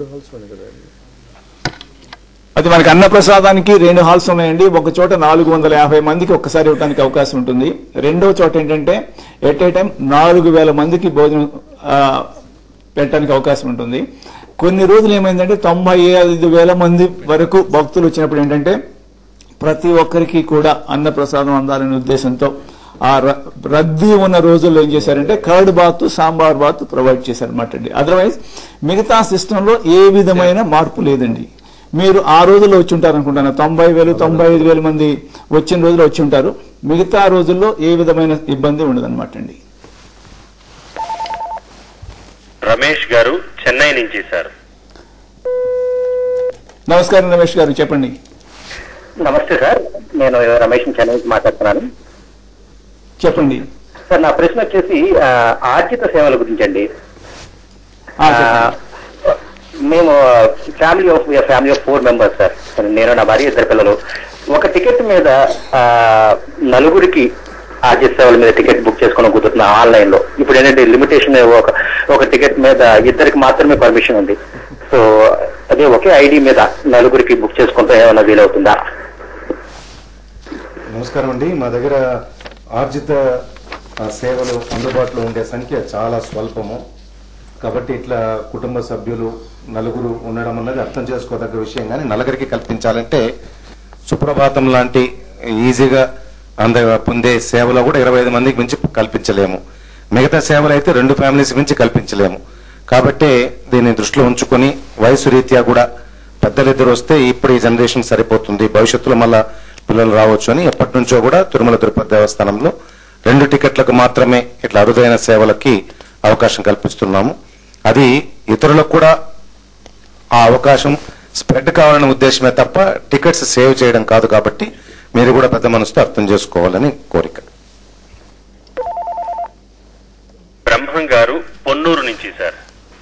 అది మనకి అన్నప్రసాదానికి రెండు హాల్స్ ఉన్నాయండి ఒక చోట నాలుగు వందల యాభై మందికి ఒక్కసారి ఇవ్వడానికి అవకాశం ఉంటుంది రెండో చోట ఏంటంటే ఎట్ ఏ టైం నాలుగు వేల మందికి భోజనం ఆ, పెట్టడానికి అవకాశం ఉంటుంది కొన్ని రోజులు ఏమైందంటే తొంభై ఐదు వేల మంది వరకు భక్తులు వచ్చినప్పుడు ఏంటంటే ప్రతి ఒక్కరికి కూడా అన్నప్రసాదం అందాలనే ఉద్దేశంతో ఆ ర- రద్దీ ఉన్న రోజుల్లో ఏం చేశారంటే కర్డ్ బాత్ సాంబార్ బాత్ ప్రొవైడ్ చేశారన్నమాట అండి అదర్వైజ్ మిగతా సిస్టంలో ఏ విధమైన మార్పు లేదండి మీరు ఆ రోజుల్లో వచ్చి ఉంటారు అనుకుంటాను తొంభై వేలు తొంభై ఐదు వేల మంది వచ్చిన రోజుల్లో వచ్చి ఉంటారు మిగతా రోజుల్లో ఏ విధమైన ఇబ్బంది ఉండదన్నమాట అండి రమేష్ గారు చెన్నై నుంచి సార్ నమస్కారం రమేష్ గారు చెప్పండి నమస్తే సార్ నేను రమేష్ చెన్నై నుంచి మాట్లాడుతున్నాను చెప్పండి సార్ నా ప్రశ్న వచ్చేసి ఆ, ఆర్జిత సేవల గురించి అండి ఆ, చెప్పండి. మేము family of family of four members sir నేను నా భార్య ఇద్దరు పిల్లలు ఒక టికెట్ మీద ఆ, నలుగురికి ఆర్టీసీ సేవల మీద టికెట్ బుక్ చేసుకుని కుదురుతున్నాం ఆన్లైన్ లో ఇప్పుడు ఏంటంటే లిమిటేషన్ ఒక ఒక టికెట్ మీద ఇద్దరికి మాత్రమే పర్మిషన్ ఉంది సో అదే ఒకే ఐడి మీద నలుగురికి బుక్ చేసుకుంటే ఏమైనా వీలవుతుందా నమస్కారం అండి మా దగ్గర ఆర్జిత ఆ, సేవలు అందుబాటులో ఉండే సంఖ్య చాలా స్వల్పము కాబట్టి ఇట్లా కుటుంబ సభ్యులు నలుగురు ఉండడం అన్నది అర్థం చేసుకోదగ్గ విషయం కానీ నలుగురికి కల్పించాలంటే సుప్రభాతం లాంటి ఈజీగా అంద పొందే సేవలో కూడా ఇరవై ఐదు మందికి మించి కల్పించలేము మిగతా సేవలు అయితే రెండు ఫ్యామిలీస్ మించి కల్పించలేము కాబట్టి దీన్ని దృష్టిలో ఉంచుకొని వయసు రీత్యా కూడా పెద్దలిద్దరు వస్తే ఇప్పుడు ఈ జనరేషన్ సరిపోతుంది భవిష్యత్తులో మళ్ళా పిల్లలు రావచ్చు అని ఎప్పటి నుంచో కూడా తిరుమల తిరుపతి దేవస్థానంలో రెండు టికెట్లకు మాత్రమే ఇట్లా అరుదైన సేవలకి అవకాశం కల్పిస్తున్నాము అది ఇతరులకు కూడా ఆ అవకాశం స్ప్రెడ్ కావాలనే ఉద్దేశమే తప్ప టికెట్స్ సేవ్ చేయడం కాదు కాబట్టి మీరు కూడా పెద్ద మనసుతో అర్థం చేసుకోవాలని కోరిక బ్రహ్మం గారు పొన్నూరు నుంచి సార్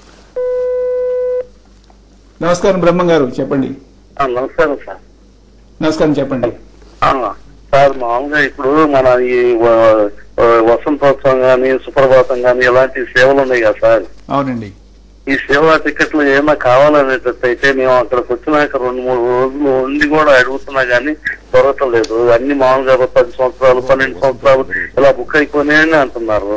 నమస్కారం బ్రహ్మం గారు చెప్పండి నమస్కారం సార్ నమస్కారం చెప్పండి సార్ మామూలుగా ఇప్పుడు మన ఈ వ- వ- వసంతోత్సవం గాని సుప్రభాతం గాని ఇలాంటి సేవలు ఉన్నాయి కదా సార్ అవునండి ఈ సేవా టికెట్లు ఏమైనా కావాలనేటట్టు అయితే మేము అక్కడికి వచ్చినాక రెండు మూడు రోజులు ఉండి కూడా అడుగుతున్నా గానీ దొరకటం లేదు అన్ని మామూలుగా పది సంవత్సరాలు పన్నెండు సంవత్సరాలు ఇలా బుక్ అయిపోయినాయి అని అంటున్నారు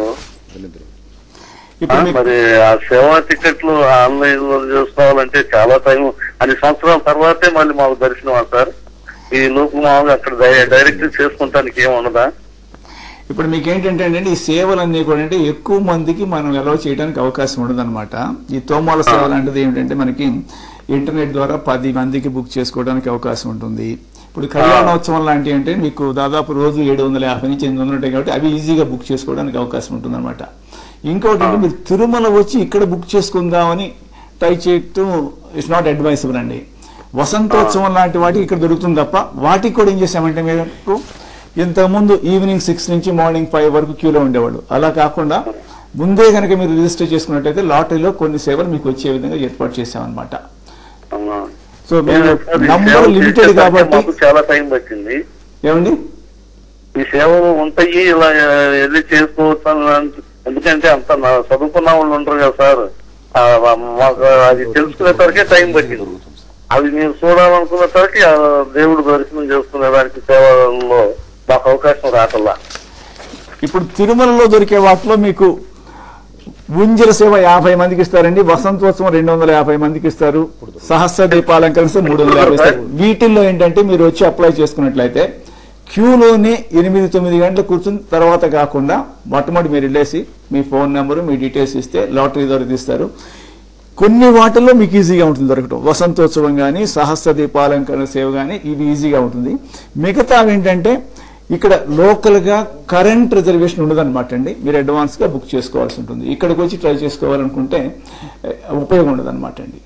ఆ, ఇప్పుడు మీకు మరి ఆ సేవా టికెట్లు ఆన్లైన్ లో చేసుకోవాలంటే చాలా టైం అన్ని సంవత్సరాల తర్వాతే మళ్ళీ మాకు దర్శనమా సార్ ఈ లోపు మామూలుగా అక్కడ డై- డైరెక్ట్ చేసుకుంటానికి ఏమి ఉండదా ఇప్పుడు మీకు ఏంటంటే అండి ఈ సేవలన్నీ కూడా అంటే ఎక్కువ మందికి మనం అలౌ చేయడానికి అవకాశం ఉండదన్నమాట ఈ తోమాల సేవ లాంటిది ఏమిటంటే మనకి ఇంటర్నెట్ ద్వారా పది మందికి బుక్ చేసుకోవడానికి అవకాశం ఉంటుంది ఇప్పుడు కళ్యాణోత్సవం లాంటివి అంటే మీకు దాదాపు రోజు ఏడు వందల యాభై నుంచి ఎనిమిది వందలు ఉంటాయి కాబట్టి అవి ఈజీగా బుక్ చేసుకోవడానికి అవకాశం ఉంటుంది అనమాట ఇంకోటి అంటే మీరు తిరుమల వచ్చి ఇక్కడ బుక్ చేసుకుందామని ట్రై చేయటం ఇట్స్ నాట్ అడ్వైసబుల్ అండి వసంతోత్సవం లాంటి వాటికి ఇక్కడ దొరుకుతుంది తప్ప వాటికి కూడా ఏం చేసామంటే మీకు ఇంతకుముందు ఈవినింగ్ సిక్స్ నుంచి మార్నింగ్ ఫైవ్ వరకు క్యూలో ఉండేవాళ్ళు అలా కాకుండా ముందే కనుక మీరు రిజిస్టర్ చేసుకున్నట్టయితే లాటరీలో కొన్ని సేవలు మీకు వచ్చే విధంగా ఏర్పాటు చేసామన్నమాట అవునా. సో మీరు సార్, ఈ నంబర్ సేవలు లిమిటెడ్ చేసేసరికి కాబట్టి మాకు చాలా టైం పట్టింది ఏమండి ఈ సేవలు ఉంటాయి ఇలా వెళ్ళి చేసుకోవచ్చు అని అంట- ఎందుకంటే అంత నా- చదువుకున్న వాళ్ళు ఉంటారు కదా సార్ ఆ, మాకు అది తెలుసుకునేసరికి టైం పట్టింది అవి మేము చూడాలనుకునేసరికి ఆ దేవుడు దర్శనం చేసుకునే దానికి సేవల్లో మాకు అవకాశం రాకల్లా ఇప్పుడు తిరుమలలో దొరికే వాటిలో మీకు ఉంజల సేవ యాభై మందికి ఇస్తారండి వసంతోత్సవం రెండు వందల యాభై మందికి ఇస్తారు సహస్ర దీపాలంకరిస్తే మూడు వందల యాభై ఇస్తారు వీటిల్లో ఏంటంటే మీరు వచ్చి అప్లై చేసుకున్నట్లయితే క్యూలోనే ఎనిమిది తొమ్మిది గంటలు కూర్చుని తర్వాత కాకుండా మొట్టమొదటి మీరు వెళ్ళేసి మీ ఫోన్ నెంబరు మీ డీటెయిల్స్ ఇస్తే లాటరీ ద్వారా తీస్తారు కొన్ని వాటిల్లో మీకు ఈజీగా ఉంటుంది దొరకటం వసంతోత్సవం కానీ సహస్ర దీపాలంకరణ సేవ కానీ ఇవి ఈజీగా ఉంటుంది మిగతా ఏంటంటే ఇక్కడ లోకల్ గా కరెంట్ రిజర్వేషన్ ఉండదన్నమాట అండి మీరు అడ్వాన్స్ గా బుక్ చేసుకోవాల్సి ఉంటుంది ఇక్కడికి వచ్చి ట్రై చేసుకోవాలనుకుంటే ఏ, ఉపయోగం ఉండదు అనమాట అండి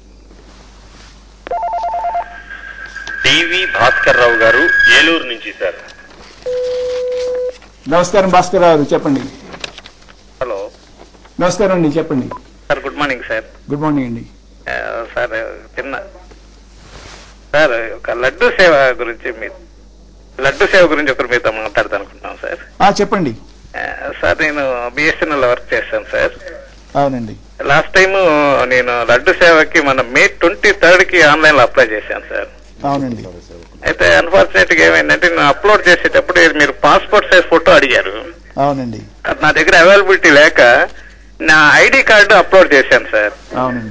డివి భాస్కర్ రావు గారు ఏలూరు నుంచి సార్ నమస్కారం భాస్కర్ రావు చెప్పండి హలో నమస్కారం అండి చెప్పండి sir good morning sir good morning అండి ఆ, సార్ చిన్న సార్ ఒక లడ్డు సేవ గురించి మీ లడ్డు సేవ గురించి ఒకరు మీతో మాట్లాడదాం అనుకుంటున్నాం సార్ ఆ, చెప్పండి ఆ, సార్ నేను బిఎస్ఎన్ఎల్ వర్క్ చేస్తాను సార్ అవునండి లాస్ట్ టైం నేను లడ్డు సేవకి మన మే ట్వంటీ థర్డ్ కి ఆన్లైన్ లో అప్లై చేశాను సార్ అవునండి అయితే అన్ఫార్చునేట్ గా ఏమైందంటే నేను అప్లోడ్ చేసేటప్పుడు మీరు పాస్పోర్ట్ సైజ్ ఫోటో అడిగారు అవునండి అది నా దగ్గర అవైలబిలిటీ లేక నా ఐడి కార్డు అప్లోడ్ చేశాను సార్ అవునండి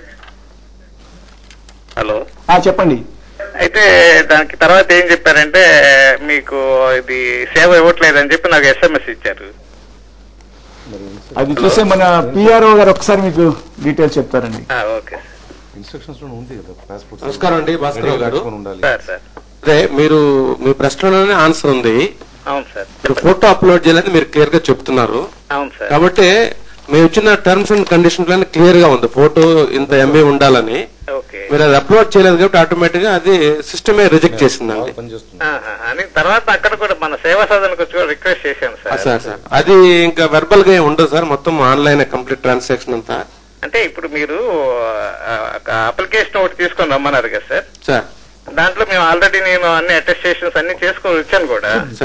హలో ఆ, చెప్పండి అయితే దానికి తర్వాత ఏం చెప్పారంటే మీకు ఇది సేవ ఇవ్వట్లేదని చెప్పి నాకు ఎస్ఎంఎస్ ఇచ్చారు అది చూసే మన పిఆర్ఓ గారు ఒకసారి మీకు డీటెయిల్స్ చెప్తారండి ఆ, ఓకే ఇన్స్ట్రక్షన్స్ లో ఉంది కదా పాస్పోర్ట్ నమస్కారం అండి భాస్కర్ గారు ఉండాలి సార్ సార్ అదే మీరు మీ ప్రశ్నలోనే ఆన్సర్ ఉంది అవును సార్ మీరు ఫోటో అప్లోడ్ చేయాలని మీరు క్లియర్ గా చెప్తున్నారు అవును సార్ కాబట్టి మేము ఇచ్చిన టర్మ్స్ అండ్ కండిషన్స్ లోనే క్లియర్ గా ఉంది ఫోటో ఇంత ఎంబీ ఉండాలని ఓకే మీరు అది అప్లోడ్ చేయలేదు కాబట్టి ఆటోమేటిక్ గా అది సిస్టమే రిజెక్ట్ చేసిందండి పనిచేస్తుంది ఆహా, అని తర్వాత అక్కడ కూడా మన సేవా సదనకు వచ్చి కూడా రిక్వెస్ట్ చేశాను ఆ, సార్ సార్ సార్ అది ఇంకా వెర్బల్ గా ఏం ఉండదు సార్ మొత్తం ఆన్లైన్ కంప్లీట్ ట్రాన్సాక్షన్ అంతా అంటే ఇప్పుడు మీరు అప్లికేషన్ ఒకటి తీసుకొని రమ్మన్నారు కదా సార్ సార్ దాంట్లో మేము ఆల్రెడీ నేను అన్ని అటెస్టేషన్స్ అన్ని చేసుకొని వచ్చాను కూడా సార్ ఇప్పుడు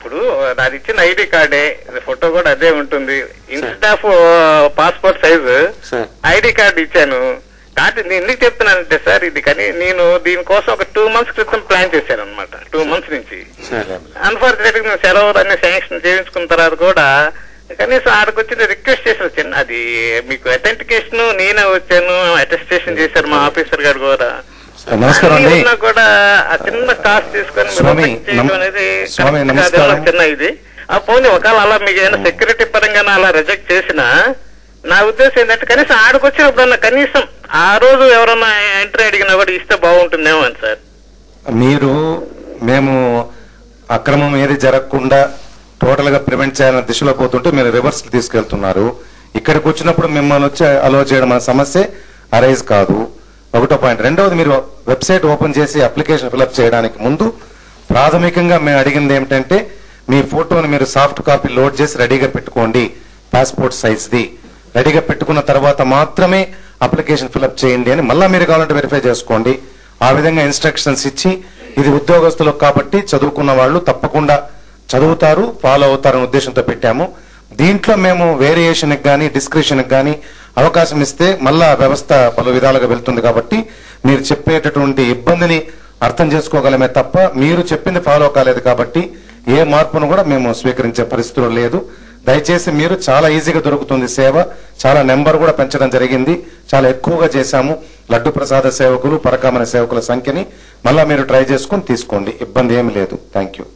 ఇప్పుడు నాది ఇచ్చిన ఐడి కార్డే ఫోటో కూడా అదే ఉంటుంది instead of passport size sir ID card ఇచ్చాను కాబట్టి నేను ఎందుకు చెప్తున్నానంటే సార్ ఇది కానీ నేను దీనికోసం ఒక టూ మంత్స్ క్రితం ప్లాన్ చేశాను అనమాట టూ మంత్స్ నుంచి సార్ అన్ఫార్చునేట్ గా సెలవులు అన్ని శాంక్షన్ చేయించుకున్న తర్వాత కూడా కనీసం ఆడికి వచ్చి రిక్వెస్ట్ చేసి వచ్చాను అది మీకు అథెంటికేషన్ నేనే వచ్చాను అటెస్టేషన్ చేశారు మా ఆఫీసర్ గారు కూడా నమస్కారం అన్ని అండి ఉన్నా కూడా ఆ చిన్న కాస్ట్ తీసుకొని మీరు స్వామి, reject చేయడం నమ- అనేది స్వామి, correct కాదేమో నమస్కారం. నాకు చిన్న ఇది ఆ పోనీ ఒకవేళ అలా మీకు ఏమైనా సెక్యూరిటీ పరంగా అలా రిజెక్ట్ చేసినా నా ఉద్దేశం ఏంటంటే కనీసం ఆడికొచ్చినప్పుడన్నా కనీసం ఆ రోజు ఎవరన్నా ఎంట్రీ అడిగినా కూడా ఇస్తే బాగుంటుందేమో అని సార్ మీరు మేము అక్రమం ఏది జరగకుండా టోటల్ గా ప్రివెంట్ చేయాలన్న దిశలో పోతుంటే మీరు రివర్స్ తీసుకెళ్తున్నారు ఇక్కడికి వచ్చినప్పుడు మిమ్మల్ని వచ్చి అలో చేయడం అనే సమస్య అరైజ్ కాదు ఒకటో పాయింట్ రెండవది మీరు వెబ్సైట్ ఓపెన్ చేసి అప్లికేషన్ ఫిలప్ చేయడానికి ముందు ప్రాథమికంగా మేము అడిగింది ఏమిటంటే మీ ఫోటోని మీరు సాఫ్ట్ కాపీ లోడ్ చేసి రెడీగా పెట్టుకోండి పాస్పోర్ట్ సైజ్ది రెడీగా పెట్టుకున్న తర్వాత మాత్రమే అప్లికేషన్ ఫిలప్ చేయండి అని మళ్ళా మీరు కావాలంటే వెరిఫై చేసుకోండి ఆ విధంగా ఇన్స్ట్రక్షన్స్ ఇచ్చి ఇది ఉద్యోగస్తులకు కాబట్టి చదువుకున్న వాళ్ళు తప్పకుండా చదువుతారు ఫాలో అవుతారనే ఉద్దేశంతో పెట్టాము దీంట్లో మేము వేరియేషన్ కానీ డిస్క్రిప్షన్ కానీ అవకాశం ఇస్తే మళ్ళా వ్యవస్థ పలు విధాలుగా వెళ్తుంది కాబట్టి మీరు చెప్పేటటువంటి ఇబ్బందిని అర్థం చేసుకోగలమే తప్ప మీరు చెప్పింది ఫాలో కాలేదు కాబట్టి ఏ మార్పును కూడా మేము స్వీకరించే పరిస్థితులు లేదు దయచేసి మీరు చాలా ఈజీగా దొరుకుతుంది సేవ చాలా నెంబర్ కూడా పెంచడం జరిగింది చాలా ఎక్కువగా చేశాము లడ్డు ప్రసాద సేవకులు పరకామణ సేవకుల సంఖ్యని మళ్ళా మీరు ట్రై చేసుకొని తీసుకోండి ఇబ్బంది ఏమి లేదు థ్యాంక్ యూ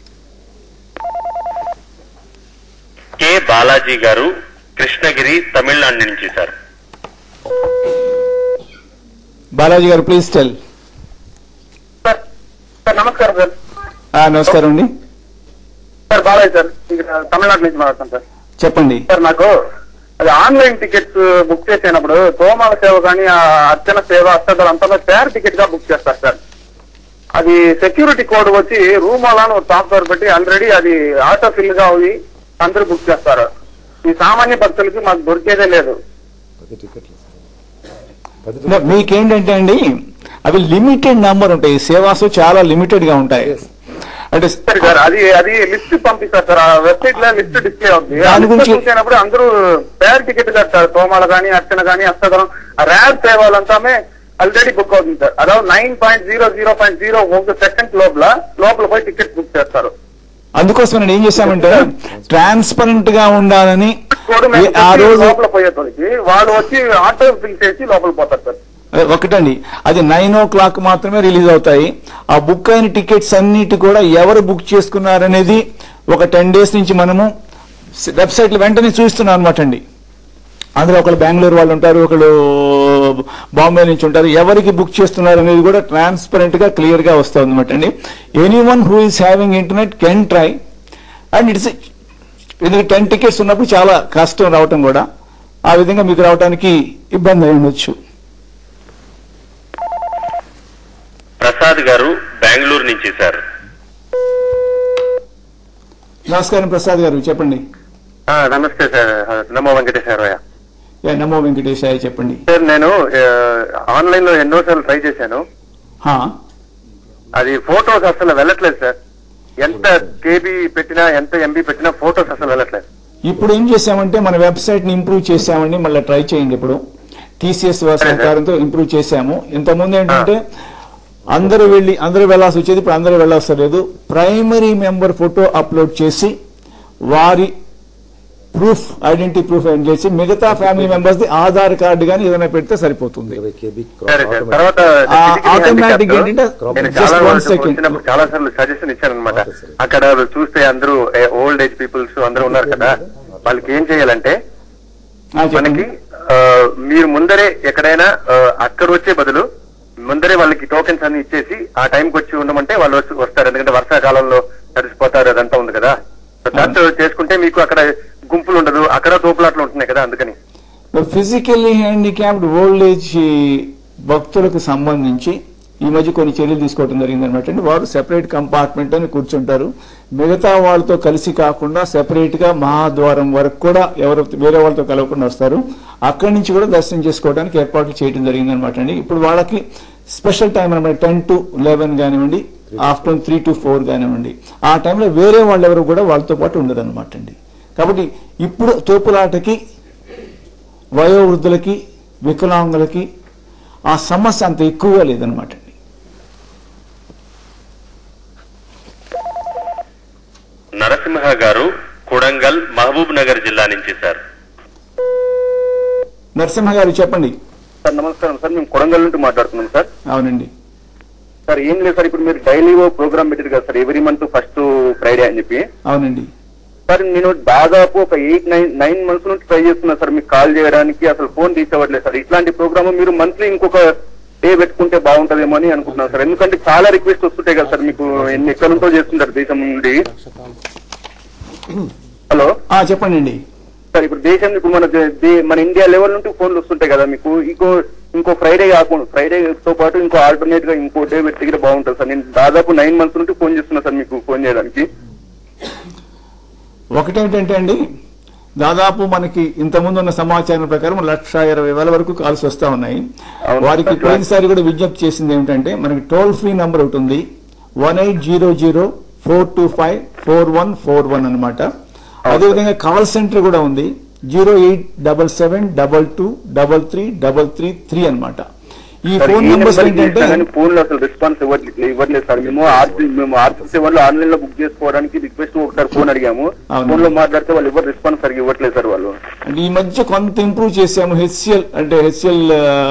కె బాలాజీ గారు కృష్ణగిరి తమిళనాడు నుంచి సార్ బాలాజీ గారు ప్లీజ్ టెల్ సార్ సార్ నమస్కారం సార్ నమస్కారం అండి సార్ బాలయ్య సార్ ఇక్కడ తమిళనాడు నుంచి మాట్లాడతాను సార్ చెప్పండి సార్ నాకు అది ఆన్లైన్ టికెట్స్ బుక్ చేసినప్పుడు తోమాల సేవ కానీ ఆ అర్చన సేవ అష్టదళ అంతా పేర్ టికెట్ గా బుక్ చేస్తారు సార్ అది సెక్యూరిటీ కోడ్ వచ్చి రూమ్ అలా సాఫ్ట్వేర్ పెట్టి ఆల్రెడీ అది ఆటో ఫిల్ గా అవి అందరూ బుక్ చేస్తారు ఈ సామాన్య భక్తులకి మాకు దొరికేదే లేదు మీకేంటంటే అండి అవి లిమిటెడ్ నంబర్ ఉంటాయి సేవాసు చాలా లిమిటెడ్ గా ఉంటాయి అంటే సరే సార్ అది అది లిస్ట్ పంపిస్తారు సార్ ఆ వెబ్సైట్ లో లిస్ట్ డిస్ప్లే అవుతుంది ఆ దాని లిస్ట్ గురించి- చూసినప్పుడు అందరూ పేర్ టికెట్ కట్టారు తోమాల కానీ అర్చన కానీ అష్టదళం ఆ ర్యాబ్ సేవలంతామే ఆల్రెడీ బుక్ అవుతుంది సార్ అదో nine point zero zero point zero ఒక సెకండ్ లోపల లోపల పోయి టికెట్ బుక్ చేస్తారు అందుకోసం నేను ఏం చేశామంటే ట్రాన్స్పరెంట్ గా ఉండాలని కోడ్ మేము ఏ- ఆ చెప్పి రోజు లోపల పోయేతోడికి వాళ్ళు వచ్చి ఆటో ఫిల్ చేసి లోపల పోతారు సార్ ఒకటండి అది నైన్ ఓ క్లాక్ మాత్రమే రిలీజ్ అవుతాయి ఆ బుక్ అయిన టికెట్స్ అన్నిటి కూడా ఎవరు బుక్ చేసుకున్నారనేది ఒక టెన్ డేస్ నుంచి మనము వెబ్సైట్ లో వెంటనే చూస్తున్నాం అనమాట అండి అందులో ఒకళ్ళు బెంగళూరు వాళ్ళు ఉంటారు ఒకళ్ళు బాంబే నుంచి ఉంటారు ఎవరికి బుక్ చేస్తున్నారు అనేది కూడా ట్రాన్స్పరెంట్ గా క్లియర్ గా వస్తుంది అనమాట అండి any one who is having internet can try and it's ఎందుకంటే టెన్ టికెట్స్ ఉన్నప్పుడు చాలా కష్టం రావటం కూడా ఆ విధంగా మీకు రావడానికి ఇబ్బంది అయి ఉండొచ్చు ప్రసాద్ గారు బెంగళూరు నుంచి సార్ నమస్కారం ప్రసాద్ గారు చెప్పండి ఆ, నమస్తే సార్ నమో వెంకటేశ్వరయ్య యా, నమో వెంకటేశాయ చెప్పండి సార్ నేను ఆన్లైన్ లో ఎన్నోసార్లు ట్రై చేశాను హా, అది ఫోటోస్ అసలు వెళ్ళట్లేదు సార్ ఎంత కేబీ పెట్టినా ఎంత ఎంబీ పెట్టినా ఫోటోస్ అసలు వెళ్ళట్లేదు ఇప్పుడు ఏం చేశామంటే మన వెబ్సైట్ ని ఇంప్రూవ్ చేశామండి మళ్ళీ ట్రై చేయండి ఇప్పుడు టీసీఎస్ సహకారంతో ఇంప్రూవ్ చేశాము ఇంతకుముందు ఏంటంటే అందరూ వెళ్ళి అందరూ వెళ్ళాల్సి వచ్చేది ఇప్పుడు అందరూ వెళ్ళాల్సి లేదు ప్రైమరీ మెంబర్ ఫోటో అప్లోడ్ చేసి వారి ప్రూఫ్ ఐడెంటిటీ ప్రూఫ్ ఏం చేసి మిగతా ఫ్యామిలీ మెంబర్స్ ది ఆధార్ కార్డు కానీ ఏదైనా పెడితే సరిపోతుంది సరే సార్ తర్వాత ఆ, physical automatic handicap ఏంటంటే నేను just చాలా one రోజులు second. వచ్చినప్పుడు చాలా సార్లు సజెషన్ ఇచ్చాను అనమాట అక్కడ చూస్తే అందరూ ఓల్డ్ ఏజ్ పీపుల్స్ అందరూ ఉన్నారు కదా వాళ్ళకి ఏం చేయాలంటే ఆ, చెప్పండి. మనకి ఆ, మీరు ముందరే ఎక్కడైనా ఆ, అక్కడ వచ్చే బదులు ముందరే వాళ్ళకి టోకెన్స్ అన్ని ఇచ్చేసి ఆ టైంకి వచ్చి ఉండమంటే వాళ్ళు వచ్చి వస్తారు ఎందుకంటే వర్షాకాలంలో తడిసిపోతారు అదంతా ఉంది కదా సో దట్ చేసుకుంటే మీకు అక్కడ గుంపులు ఉండదు అక్కడ తోపులాట్లు ఉంటున్నాయి కదా అందుకని ఫిజికల్లీ హ్యాండిక్యాప్డ్ ఓల్డ్ ఏజ్ భక్తులకు సంబంధించి ఈ మధ్య కొన్ని చర్యలు తీసుకోవడం జరిగింది అనమాట అండి వారు సెపరేట్ కంపార్ట్మెంట్ అని కూర్చుంటారు మిగతా వాళ్ళతో కలిసి కాకుండా సెపరేట్ గా మహాద్వారం వరకు కూడా ఎవరు వేరే వాళ్ళతో కలవకుండా వస్తారు అక్కడి నుంచి కూడా దర్శనం చేసుకోవడానికి ఏర్పాట్లు చేయడం జరిగింది అనమాట అండి ఇప్పుడు వాళ్ళకి స్పెషల్ టైం అనమాట టెన్ టు లెవెన్ కానివ్వండి ఆఫ్టర్నూన్ త్రీ టు ఫోర్ కానివ్వండి ఆ టైంలో వేరే వాళ్ళు ఎవరు కూడా వాళ్ళతో పాటు ఉండరు అనమాట అండి కాబట్టి ఇప్పుడు తోపులాటకి వయోవృద్ధులకి వికలాంగులకి ఆ సమస్య అంత ఎక్కువగా లేదనమాట అండి నరసింహ గారు కొడంగల్ మహబూబ్ నగర్ జిల్లా నుంచి సార్ నరసింహ గారు చెప్పండి సార్ నమస్కారం సార్ మేము కొడంగల్ నుండి మాట్లాడుతున్నాం సార్ అవునండి సార్ ఏం లేదు సార్ ఇప్పుడు మీరు డైలీ ఓ ప్రోగ్రామ్ పెట్టారు కదా sir every month first Friday అని చెప్పి అవునండి సార్ నేను దాదాపు ఒక ఎయిట్ నైన్ నైన్ మంత్స్ నుంచి ట్రై చేస్తున్నా సార్ మీకు కాల్ చేయడానికి అసలు ఫోన్ తీసేవట్లేదు సార్ ఇట్లాంటి ప్రోగ్రామ్ మీరు మంత్లీ ఇంకొక డే పెట్టుకుంటే బాగుంటదేమో అని అనుకుంటున్నాను సార్ ఎందుకంటే చాలా రిక్వెస్ట్ వస్తుంటాయి కదా సార్ మీకు ఎన్ని ఎక్కడ నుంచో చేస్తుంటారు దేశం నుండి హలో ఆ, చెప్పండి అండి సార్ ఇప్పుడు దేశం ఇప్పుడు మన దే- దే- మన ఇండియా లెవెల్ నుండి ఫోన్లు వస్తుంటాయి కదా మీకు ఇంకో ఇంకో ఫ్రైడే కాకుండా ఫ్రైడే తో పాటు ఇంకో ఆల్టర్నేట్ గా ఇంకో డే పెట్టి బాగుంటుంది సార్ నేను దాదాపు నైన్ మంత్స్ నుండి ఫోన్ చేస్తున్నా సార్ మీకు ఫోన్ చేయడానికి ఒకటేంటంటే అండి దాదాపు మనకి ఇంతకుముందు ఉన్న సమాచారం ప్రకారం లక్ష ఇరవై వేల వరకు కాల్స్ వస్తా ఉన్నాయి అవును. వారికి పోయినసారి కూడా విజ్ఞప్తి చేసింది ఏమిటంటే మనకి టోల్ ఫ్రీ నంబర్ ఒకటి ఉంది one eight zero zero four two five four one four one అనమాట అదేవిధంగా కాల్ సెంటర్ కూడా ఉంది zero eight double seven double two double three double three three అనమాట ఈ సార్, ఫోన్ ఈ నంబర్స్ నెంబర్కి ఏంటంటే చేసినా కానీ ఫోన్ లో అసలు రెస్పాన్స్ ఇవ్వట్లేదు ఇవ్వట్లేదు సార్ మేము ఆర్సీ మేము ఆర్సీ సెవెన్ లో ఆన్లైన్ లో బుక్ చేసుకోవడానికి రిక్వెస్ట్ ఒకసారి ఫోన్ అడిగాము అవును. ఫోన్ లో మాట్లాడితే వాళ్ళు ఎవరు రెస్పాన్స్ సరిగ్గా ఇవ్వట్లేదు సార్ వాళ్ళు అంటే ఈ మధ్య కొంత ఇంప్రూవ్ చేసాము హెచ్సిఎల్ అంటే హెచ్సిఎల్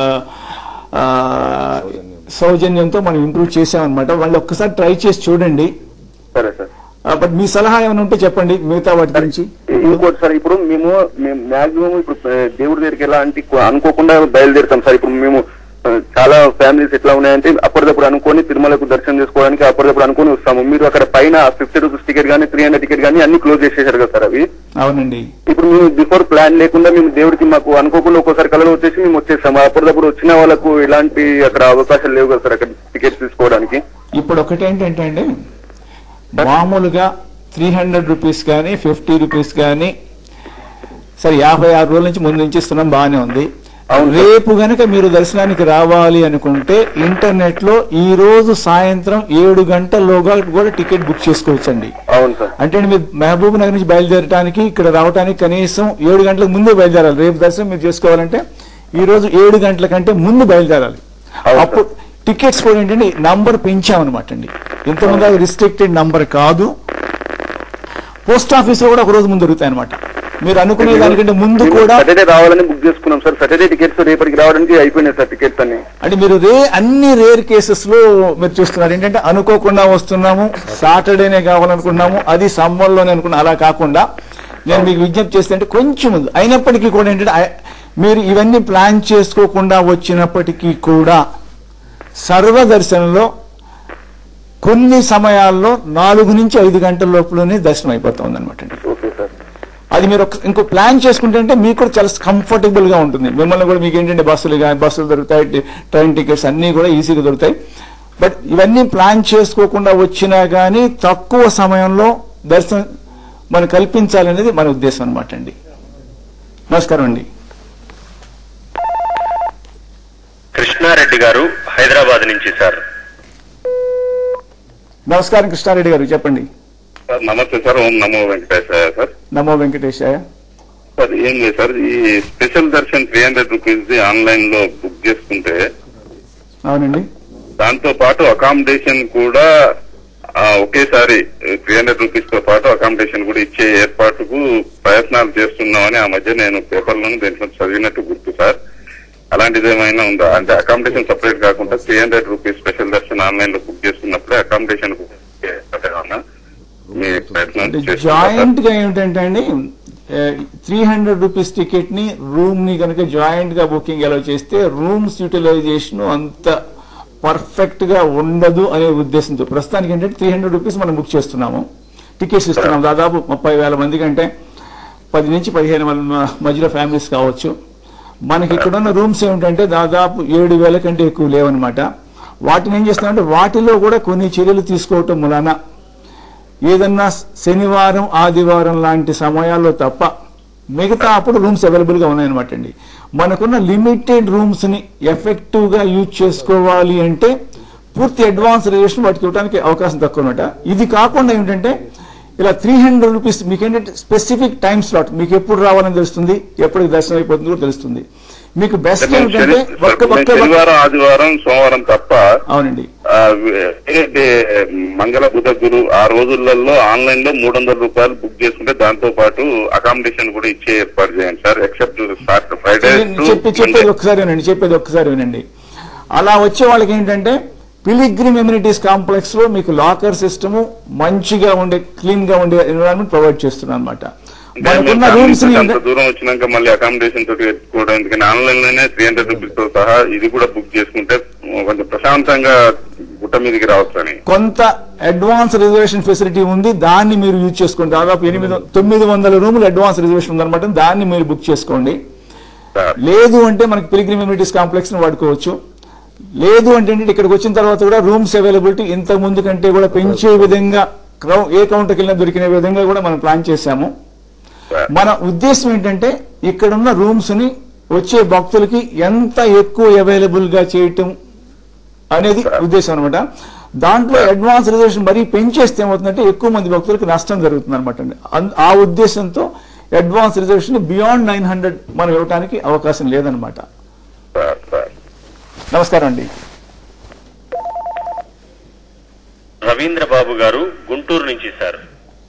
సౌజన్యంతో మనం ఇంప్రూవ్ చేసామన్నమాట వాళ్ళు ఒక్కసారి ట్రై చేసి చూడండి సరే సార్ బట్ మీ సలహా ఏమైనా ఉంటే చెప్పండి మిగతా వాటి గురించి ఇంకోటి సార్ ఇప్పుడు మేము మేము మాక్సిమం ఇప్పుడు ఆ, దేవుడి దగ్గరికి ఎలా అంటే ఎక్కువ అనుకోకుండా బయలుదేరుతాం సార్ ఇప్పుడు మేము ఆ, చాలా ఫ్యామిలీస్ ఎట్లా ఉన్నాయంటే అప్పటిదప్పుడు అనుకొని తిరుమలకు దర్శనం చేసుకోవడానికి అప్పటిదప్పుడు అనుకొని వస్తాము మీరు అక్కడ పైన ఫిఫ్టీ రూపీస్ టికెట్ కానీ త్రీ హండ్రెడ్ టికెట్ కానీ అన్ని క్లోజ్ చేసేసారు కదా సార్ అవి అవునండి ఇప్పుడు మేము బిఫోర్ ప్లాన్ లేకుండా మేము దేవుడికి మాకు అనుకోకుండా ఒక్కోసారి కళలో వచ్చేసి మేము వచ్చేస్తాము అప్పటిదప్పుడు వచ్చిన వాళ్ళకు ఎలాంటి అక్కడ అవకాశాలు లేవు కదా సార్ అక్కడ టికెట్స్ తీసుకోవడానికి ఇప్పుడు ఒకటి ఏంటంటే అండి మామూలుగా త్రీ హండ్రెడ్ రూపీస్ కానీ ఫిఫ్టీ రూపీస్ కానీ సరే యాభై ఆరు రోజుల నుంచి ముందు నుంచి ఇస్తున్నాం బాగానే ఉంది రేపు గనక మీరు దర్శనానికి రావాలి అనుకుంటే ఇంటర్నెట్ లో ఈ రోజు సాయంత్రం ఏడు గంటల్లోగా కూడా టికెట్ బుక్ చేసుకోవచ్చండి అవును సార్ అంటే మీరు మహబూబ్ నగర్ నుంచి బయలుదేరడానికి ఇక్కడ రావడానికి కనీసం ఏడు గంటలకు ముందు బయలుదేరాలి రేపు దర్శనం మీరు చేసుకోవాలంటే ఈ రోజు ఏడు గంటల కంటే ముందు బయలుదేరాలి అప్పుడు టికెట్స్ కూడా ఏంటంటే నంబర్ పెంచామన్నమాట అండి ఇంతకుముందు అది రిస్ట్రిక్టెడ్ నంబర్ కాదు పోస్ట్ ఆఫీస్ లో కూడా ఒక రోజు ముందు దొరుకుతాయి అనమాట మీరు అనుకునే దానికంటే ముందు కూడా సాటర్డే రావాలని బుక్ చేసుకున్నాం సార్ సాటర్డే టికెట్స్ రేపటికి రావడానికి అయిపోయినాయి సార్ టికెట్స్ అన్ని అంటే మీరు రే అన్ని రేర్ కేసెస్ లో మీరు చూస్తున్నారు ఏంటంటే అనుకోకుండా వస్తున్నాము సాటర్డేనే కావాలనుకున్నాము అది సమ్మర్లోనే అనుకున్నా అలా కాకుండా నేను మీకు విజ్ఞప్తి చేస్తే అంటే కొంచెం ముందు అయినప్పటికీ కూడా ఏంటంటే ఆ- మీరు ఇవన్నీ ప్లాన్ చేసుకోకుండా వచ్చినప్పటికీ కూడా సర్వదర్శనంలో కొన్ని సమయాల్లో నాలుగు నుంచి ఐదు గంటల లోపలనే దర్శనం అయిపోతుంది అనమాట ఓకే సార్ అది మీరు ఒక- ఇంకో ప్లాన్ చేసుకుంటే అంటే మీకు కూడా చాలా కంఫర్టబుల్ గా ఉంటుంది మిమ్మల్ని కూడా మీకు ఏంటంటే బస్సులు కానీ బస్సులు దొరుకుతాయి టి- ట్రైన్ టికెట్స్ అన్ని కూడా ఈజీగా దొరుకుతాయి బట్ ఇవన్నీ ప్లాన్ చేసుకోకుండా వచ్చినా కానీ తక్కువ సమయంలో దర్శనం మనం కల్పించాలనేది మన ఉద్దేశం అనమాట అండి నమస్కారం అండి కృష్ణారెడ్డి గారు హైదరాబాద్ నుంచి సార్ నమస్కారం కృష్ణారెడ్డి గారు చెప్పండి సార్ నమస్తే సార్ ఓం నమో వెంకటేశ్వర సార్ నమో వెంకటేశాయ సార్ ఏం లేదు సార్ ఈ special darshan three hundred rupees ది ఆన్లైన్ లో బుక్ చేసుకుంటే అవునండి దాంతో పాటు అకామిడేషన్ కూడా ఆ, ఒకేసారి త్రీ హండ్రెడ్ రూపీస్ తో పాటు అకామిడేషన్ కూడా ఇచ్చే ఏర్పాటుకు ప్రయత్నాలు చేస్తున్నామని ఆ మధ్య నేను పేపర్లోను దేంట్లో చదివినట్టు గుర్తు సార్ అలాంటిది ఏమైనా ఉందా అంటే అకామిడేషన్ సపరేట్ కాకుండా three hundred rupees special darshan online లో బుక్ చేసుకున్నప్పుడే అకామిడేషన్ ఏమన్నా మీ ప్రయత్నం చేస్తున్నారా సార్? జాయింట్ గా ఏమిటంటే అండి త్రీ హండ్రెడ్ రూపీస్ టికెట్ ని రూమ్ ని కనుక జాయింట్ గా బుకింగ్ ఎలా చేస్తే రూమ్స్ యూటిలైజేషన్ అంత పర్ఫెక్ట్ గా ఉండదు అనే ఉద్దేశంతో ప్రస్తుతానికి ఏంటంటే త్రీ హండ్రెడ్ రూపీస్ మనం బుక్ చేస్తున్నాము టికెట్స్ ఇస్తున్నాం దాదాపు ముప్పై వేల మంది కంటే పది నుంచి పదిహేను వేల మ- మధ్యలో ఫ్యామిలీస్ కావచ్చు మనకి ఇక్కడ ఉన్న రూమ్స్ ఏమిటంటే దాదాపు ఏడు వేల కంటే ఎక్కువ లేవన్నమాట వాటిని ఏం చేస్తున్నామంటే వాటిలో కూడా కొన్ని చర్యలు తీసుకోవటం మూలాన ఏదన్నా శనివారం ఆదివారం లాంటి సమయాల్లో తప్ప మిగతా అప్పుడు రూమ్స్ అవైలబుల్ గా ఉన్నాయన్నమాట అండి మనకున్న లిమిటెడ్ రూమ్స్ ని ఎఫెక్టివ్ గా యూజ్ చేసుకోవాలి అంటే పూర్తి అడ్వాన్స్ రిజర్వేషన్ వాటికి ఇవ్వడానికి అవకాశం తక్కువ అనమాట ఇది కాకుండా ఏంటంటే ఇలా త్రీ హండ్రెడ్ రూపీస్ మీకు ఏంటంటే స్పెసిఫిక్ టైం స్లాట్ మీకు ఎప్పుడు రావాలని తెలుస్తుంది ఎప్పటికి దర్శనం అయిపోతుందో కూడా తెలుస్తుంది మీకు బెస్ట్ ఏంటంటే ఒక్క మేము ఒక్క శనివారం ఆదివారం సోమవారం తప్ప అవునండి ఆ, ఏంటి, మంగళ బుధ గురు ఆ రోజులలో ఆన్లైన్ లో మూడు వందల రూపాయలు బుక్ చేసుకుంటే దాంతో పాటు అకామిడేషన్ కూడా ఇచ్చే ఏర్పాటు చేయండి సార్ ఎక్సెప్ట్ ఫ్రైడే నేను చెప్పి చెప్పేది ఒకసారి వినండి చెప్పేది ఒక్కసారి వినండి అలా వచ్చే వాళ్ళకి ఏంటంటే పిలిగ్రిమ్ ఎమ్యూనిటీస్ కాంప్లెక్స్ లో మీకు లాకర్ సిస్టమ్ మంచిగా ఉండే క్లీన్ గా ఉండే ఎన్విరాన్మెంట్ ప్రొవైడ్ చేస్తున్నాం అనమాట మనకున్న రూమ్స్ ని అంత దూరం వచ్చినాక మళ్ళీ అకామిడేషన్ తోటి పెట్టుకోవడం ఎందుకని ఆన్లైన్ లోనే త్రీ హండ్రెడ్ రూపీస్ తో సహా ఇది కూడా బుక్ చేసుకుంటే కొంచెం ప్రశాంతంగా గుట్ట మీదకి రావచ్చు అని కొంత అడ్వాన్స్ రిజర్వేషన్ ఫెసిలిటీ ఉంది దాన్ని మీరు యూజ్ చేసుకోండి దాదాపు ఎనిమిది తొమ్మిది వందల రూములు అడ్వాన్స్ రిజర్వేషన్ ఉందన్నమాట దాన్ని మీరు బుక్ చేసుకోండి లేదు అంటే మనకి పిలిగ్రిమ్ ఇమ్యూనిటీస్ కాంప్లెక్స్ ని వాడుకోవచ్చు లేదు అంటే ఏంటంటే ఇక్కడికి వచ్చిన తర్వాత కూడా రూమ్స్ అవైలబిలిటీ ఇంత ముందు కంటే కూడా పెంచే విధంగా క్రౌ- ఏ కౌంటర్కి వెళ్ళినా దొరికిన విధంగా కూడా మనం ప్లాన్ చేశాము మన ఉద్దేశం ఏంటంటే ఇక్కడున్న రూమ్స్ ని వచ్చే భక్తులకి ఎంత ఎక్కువ అవైలబుల్ గా చేయటం అనేది ఉద్దేశం అనమాట దాంట్లో అడ్వాన్స్ రిజర్వేషన్ మరీ పెంచేస్తే ఏమవుతుందంటే ఎక్కువ మంది భక్తులకు నష్టం జరుగుతుంది అనమాట అండి అన్- ఆ ఉద్దేశంతో advance reservation beyond nine hundred మనం ఇవ్వడానికి అవకాశం లేదనమాట నమస్కారం అండి రవీంద్ర బాబు గారు గుంటూరు నుంచి సార్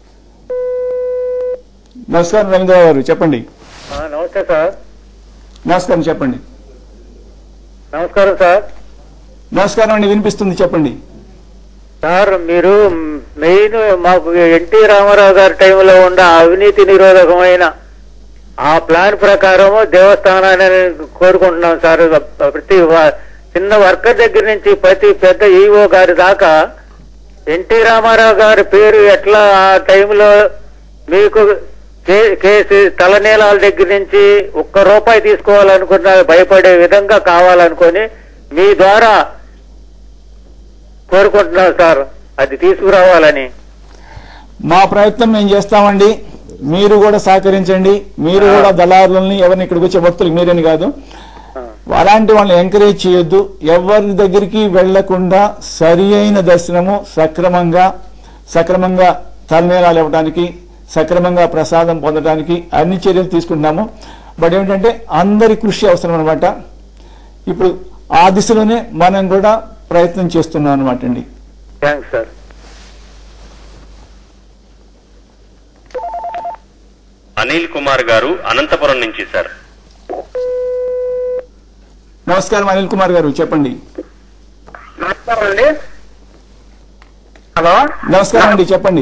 నమస్కారం రవీంద్ర గారు చెప్పండి నమస్తే సార్ నమస్కారం చెప్పండి నమస్కారం సార్ నమస్కారం అండి వినిపిస్తుంది చెప్పండి సార్ మీరు మెయిన్ మాకు ఎన్టీ రామారావు గారి టైంలో ఉన్న అవినీతి నిరోధకమైన ఆ ప్లాన్ ప్రకారం దేవస్థానాన్ని కోరుకుంటున్నాం సార్ ప్రతి వ- చిన్న వర్కర్ దగ్గర నుంచి ప్రతి పెద్ద ఈఓ గారి దాకా ఎన్టీ రామారావు గారి పేరు ఎట్లా ఆ టైంలో మీకు కే- కేసు తలనీలాల దగ్గర నుంచి ఒక్క రూపాయి తీసుకోవాలనుకున్న భయపడే విధంగా కావాలనుకొని మీ ద్వారా కోరుకుంటున్నాం సార్ అది తీసుకురావాలని మా ప్రయత్నం మేము చేస్తామండి మీరు కూడా సహకరించండి మీరు కూడా దళారులని ఎవరిని ఇక్కడికి వచ్చే భక్తులకు మీరని కాదు అలాంటి వాళ్ళని ఎంకరేజ్ చేయొద్దు ఎవరి దగ్గరికి వెళ్లకుండా సరి అయిన దర్శనము సక్రమంగా సక్రమంగా తలనేలాలు ఇవ్వడానికి సక్రమంగా ప్రసాదం పొందడానికి అన్ని చర్యలు తీసుకుంటున్నాము బట్ ఏమిటంటే అందరి కృషి అవసరం అనమాట ఇప్పుడు ఆ దిశలోనే మనం కూడా ప్రయత్నం చేస్తున్నాం అనమాట అండి థ్యాంక్స్ సార్ అనిల్ కుమార్ గారు అనంతపురం నుంచి సార్ నమస్కారం అనిల్ కుమార్ గారు చెప్పండి నమస్కారం అండి హలో నమస్కారం అండి చెప్పండి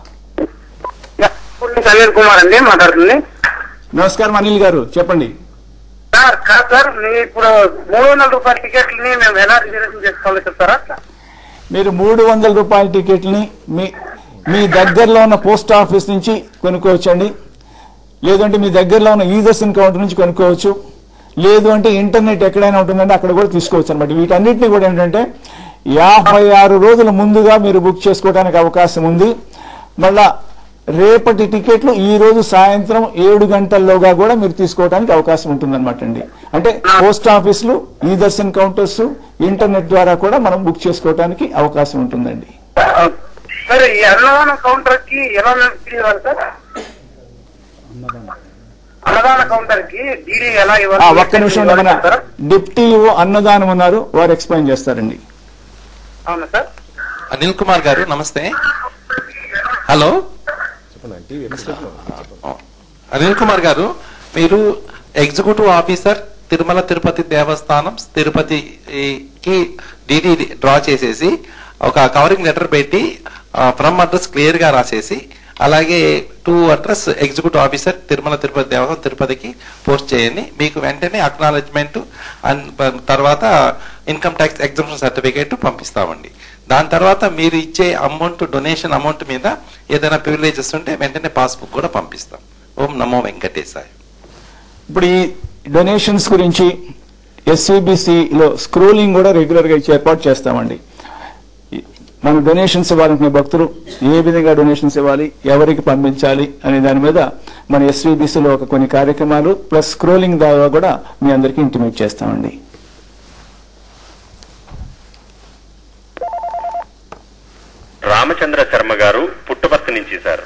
అనిల్ కుమార్ అండి మాట్లాడుతుంది నమస్కారం అనిల్ గారు చెప్పండి సార్ కాదు సార్ మీ ఇప్పుడు మూడు వందల రూపాయల టికెట్లని మేము ఎలా రిజర్వేషన్ చేసుకోవాలో చెప్తారా మీరు మూడు వందల రూపాయల టికెట్ని మీ మీ దగ్గరలో ఉన్న పోస్ట్ ఆఫీస్ నుంచి కొనుక్కోవచ్చండి లేదంటే మీ దగ్గరలో ఉన్న ఈ దర్శన్ కౌంటర్ నుంచి కొనుక్కోవచ్చు లేదు అంటే ఇంటర్నెట్ ఎక్కడైనా ఉంటుందంటే అక్కడ కూడా తీసుకోవచ్చు అనమాట వీటన్నిటిని కూడా ఏంటంటే యాభై ఆరు రోజుల ముందుగా మీరు బుక్ చేసుకోవడానికి అవకాశం ఉంది మళ్ళా రేపటి టికెట్లు ఈ రోజు సాయంత్రం ఏడు గంటల్లోగా కూడా మీరు తీసుకోవడానికి అవకాశం ఉంటుందన్నమాట అండి అంటే పోస్ట్ ఆఫీసులు ఈ దర్శన్ కౌంటర్స్ ఇంటర్నెట్ ద్వారా కూడా మనం బుక్ చేసుకోవడానికి అవకాశం ఉంటుందండి సరే ఈ అన్నదాన కౌంటర్ కి ఎలా ఇవ్వాలి సార్ అన్నదాన కౌంటర్ కి డీడీ ఎలా ఆ, ఇవ్వాలి ఒక్క నిమిషం ఉండండి. మన డిప్టీ అన్నదానం ఉన్నారు వారు ఎక్స్ప్లెయిన్ చేస్తారండి అవునా సార్ అనిల్ కుమార్ గారు నమస్తే హలో అనిల్ కుమార్ గారు మీరు ఎగ్జిక్యూటివ్ ఆఫీసర్ తిరుమల తిరుపతి దేవస్థానం తిరుపతికి డీడీ డ్రా చేసేసి ఒక కవరింగ్ లెటర్ పెట్టి ఫ్రమ్ అడ్రస్ క్లియర్ గా రాసేసి అలాగే to address executive officer Tirumala Tirupati Devasthanam తిరుపతికి పోస్ట్ చేయండి మీకు వెంటనే అక్నాలెడ్జ్మెంట్ అండ్ తర్వాత ఇన్కమ్ ట్యాక్స్ ఎగ్జామ్షన్ సర్టిఫికేట్ పంపిస్తామండి దాని తర్వాత మీరు ఇచ్చే అమౌంట్ డొనేషన్ అమౌంట్ మీద ఏదైనా ప్రివిలేజెస్ ఉంటే వెంటనే పాస్బుక్ కూడా పంపిస్తాం ఓం నమో వెంకటేశాయ ఇప్పుడు ఈ డొనేషన్స్ గురించి SVBC లో స్క్రోలింగ్ కూడా రెగ్యులర్ గా ఇచ్చి ఏర్పాటు చేస్తామండి ఈ- మనం డొనేషన్స్ ఇవ్వాలనుకునే భక్తులు ఏ విధంగా డొనేషన్స్ ఇవ్వాలి ఎవరికి పంపించాలి అనే దాని మీద మన SVBC లో ఒక కొన్ని కార్యక్రమాలు ప్లస్ స్క్రోలింగ్ ద్వారా కూడా మీ అందరికీ ఇంటిమేట్ చేస్తామండి శర్మ గారు పుట్టపర్తి నుంచి సార్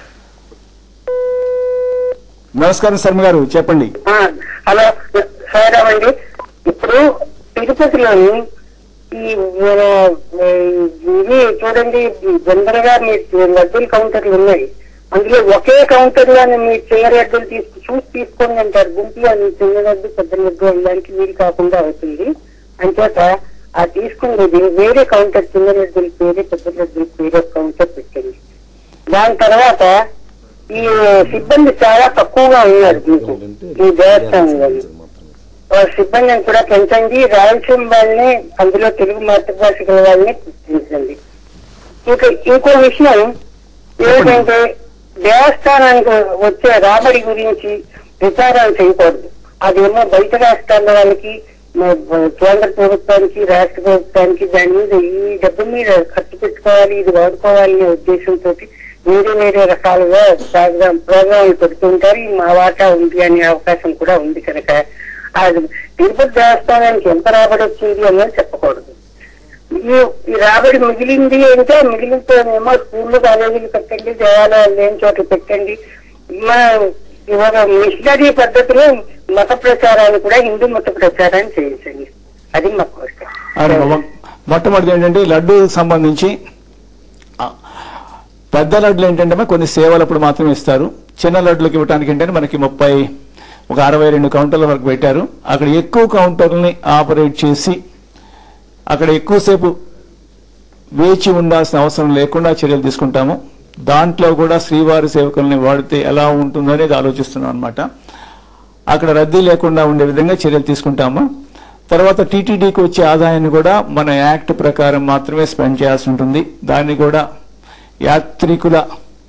నమస్కారం శర్మ గారు చెప్పండి ఆ, హలో సాయిరామ్ అండి ఇప్పుడు తిరుపతిలోని ఈ మన ఈ, ఇవి చూడండి జనరల్ గా మీ లడ్డూల కౌంటర్లు ఉన్నాయి అందులో ఒకే కౌంటర్ లోనే మీ చిన్న లడ్డూలు తీసుకు చూసి తీసుకోండి అంటారు గుంపులో మీ చిన్న లడ్డు పెద్ద లడ్డు వెళ్ళడానికి వీలు కాకుండా అవుతుంది అంచేత ఆ తీసుకునేది వేరే కౌంటర్ చిన్న లడ్డూలకు వేరే పెద్ద లడ్డూలకు వేరే కౌంటర్ పెట్టండి దాని తర్వాత ఈ సిబ్బంది చాలా తక్కువగా ఉన్నారు మీకు ఈ దేవస్థానంలో ఆ సిబ్బందిని కూడా పెంచండి రాయలసీమ వాళ్ళని అందులో తెలుగు మాతృభాష గల వాళ్ళని గుర్తించండి ఇంకా ఇంకో విషయం ఏంటంటే దేవస్థానానికి వచ్చే రాబడి గురించి ప్రచారాలు చేయకూడదు అదేమో బయట రాష్ట్రాల వాళ్ళకి మ- కేంద్ర ప్రభుత్వానికి రాష్ట్ర ప్రభుత్వానికి దాని మీద ఈ డబ్బు మీద ఖర్చు పెట్టుకోవాలి ఇది వాడుకోవాలనే ఉద్దేశంతో వేరే వేరే రకాలుగా ప్రోగ్రామ్ ప్రోగ్రాంలు పెడుతుంటారు ఈ మా వాటా ఉంది అనే అవకాశం కూడా ఉంది కనుక అది తిరుపతి దేవస్థానానికి ఎంత రాబడి వచ్చింది అనేది చెప్పకూడదు ఈ ఈ రాబడి మిగిలింది అంటే మిగిలితేనేమో స్కూళ్ళు కాలేజీలు పెట్టండి దేవాలయాలు లేని చోట్ల పెట్టండి మా ఇవాళ మిషనరీ పద్ధతిలో మత ప్రచారాన్ని కూడా హిందూ మత ప్రచారాన్ని చేయించండి అది మా కోరిక అవును, మొ- మొట్టమొదటి ఏంటంటే ఈ లడ్డు సంబంధించి ఆ, పెద్ద లడ్డులు ఏంటంటే కొన్ని సేవలప్పుడు మాత్రమే ఇస్తారు చిన్న లడ్డులకు ఇవ్వడానికి ఏంటంటే మనకి ముప్పై ఒక అరవై రెండు కౌంటర్ల వరకు పెట్టారు అక్కడ ఎక్కువ కౌంటర్లని ఆపరేట్ చేసి అక్కడ ఎక్కువసేపు వేచి ఉండాల్సిన అవసరం లేకుండా చర్యలు తీసుకుంటాము దాంట్లో కూడా శ్రీవారి సేవకుల్ని వాడితే ఎలా ఉంటుందనేది ఆలోచిస్తున్నాం అనమాట అక్కడ రద్దీ లేకుండా ఉండే విధంగా చర్యలు తీసుకుంటాము తర్వాత టీటీడీకి వచ్చే ఆదాయాన్ని కూడా మన యాక్ట్ ప్రకారం మాత్రమే స్పెండ్ చేయాల్సి ఉంటుంది దాన్ని కూడా యాత్రికుల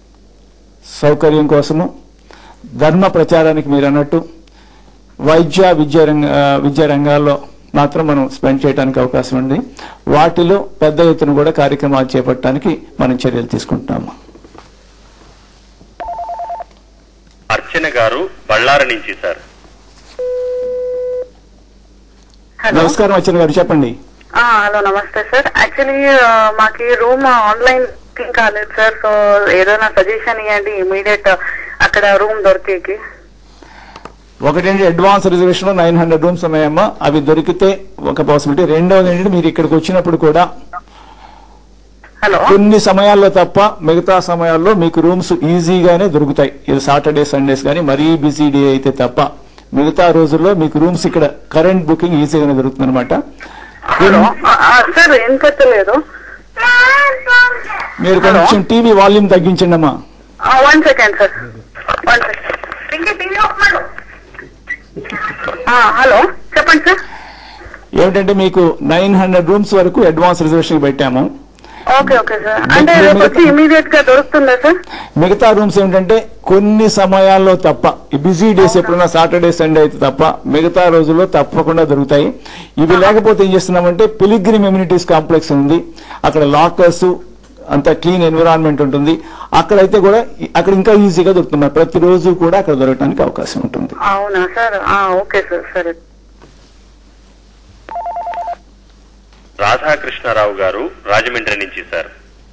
సౌకర్యం కోసము ధర్మ ప్రచారానికి మీరు అన్నట్టు వైద్య విద్యా రంగ ఆ, విద్యా రంగాల్లో మాత్రం మనం స్పెండ్ చేయడానికి అవకాశం ఉంది వాటిలో పెద్ద ఎత్తున కూడా కార్యక్రమాలు చేపట్టడానికి మనం చర్యలు తీసుకుంటున్నాము అర్చన గారు బళ్ళారి నుంచి సార్ నమస్కారం వచ్చిన గారు చెప్పండి ఆ, హలో నమస్తే సార్ యాక్చువల్లీ మాకు ఈ రూమ్ ఆన్లైన్ బుకింగ్ కాలేదు సార్ సో ఏదైనా సజెషన్ ఇవ్వండి ఇమీడియట్ అక్కడ రూమ్ దొరికేకి ఒకటేంటి అడ్వాన్స్ రిజర్వేషన్ లో నైన్ హండ్రెడ్ రూమ్స్ ఉన్నాయమ్మా అవి దొరికితే ఒక పాసిబిలిటీ రెండవది ఏంటంటే మీరు ఇక్కడికి వచ్చినప్పుడు కూడా కొన్ని సమయాల్లో తప్ప మిగతా సమయాల్లో మీకు రూమ్స్ ఈజీగానే దొరుకుతాయి ఇది సాటర్డే సండేస్ కానీ మరీ బిజీ డే అయితే తప్ప మిగతా రోజుల్లో మీకు రూమ్స్ ఇక్కడ కరెంట్ బుకింగ్ ఈజీగానే దొరుకుతుంది అనమాట సార్ ఏం కట్టలేదు మీరు కొంచెం టీవీ వాల్యూమ్ తగ్గించండి అమ్మా one second sir one second hello చెప్పండి సార్ ఏమిటంటే మీకు నైన్ హండ్రెడ్ రూమ్స్ వరకు అడ్వాన్స్ రిజర్వేషన్ పెట్టాము ఓకే ఓకే సార్ అంటే రేపు వచ్చి ఇమీడియట్ గా దొరుకుతుందా సార్ మిగతా రూమ్స్ ఏంటంటే కొన్ని సమయాల్లో తప్ప ఈ బిజీ డేస్ ఎప్పుడైనా సాటర్డే సండే అయితే తప్ప మిగతా రోజుల్లో తప్పకుండా దొరుకుతాయి ఇవి లేకపోతే ఏం చేస్తున్నామంటే పిలిగ్రిమ్ ఇమ్యూనిటీస్ కాంప్లెక్స్ ఉంది అక్కడ లాకర్స్ అంత క్లీన్ ఎన్విరాన్మెంట్ ఉంటుంది అక్కడైతే కూడా అక్కడ ఇంకా ఈజీగా దొరుకుతుంది ప్రతిరోజు కూడా అక్కడ దొరకడానికి అవకాశం ఉంటుంది అవునా సార్ ఓకే సార్ సరే రాధాకృష్ణారావు గారు రాజమండ్రి నుంచి సార్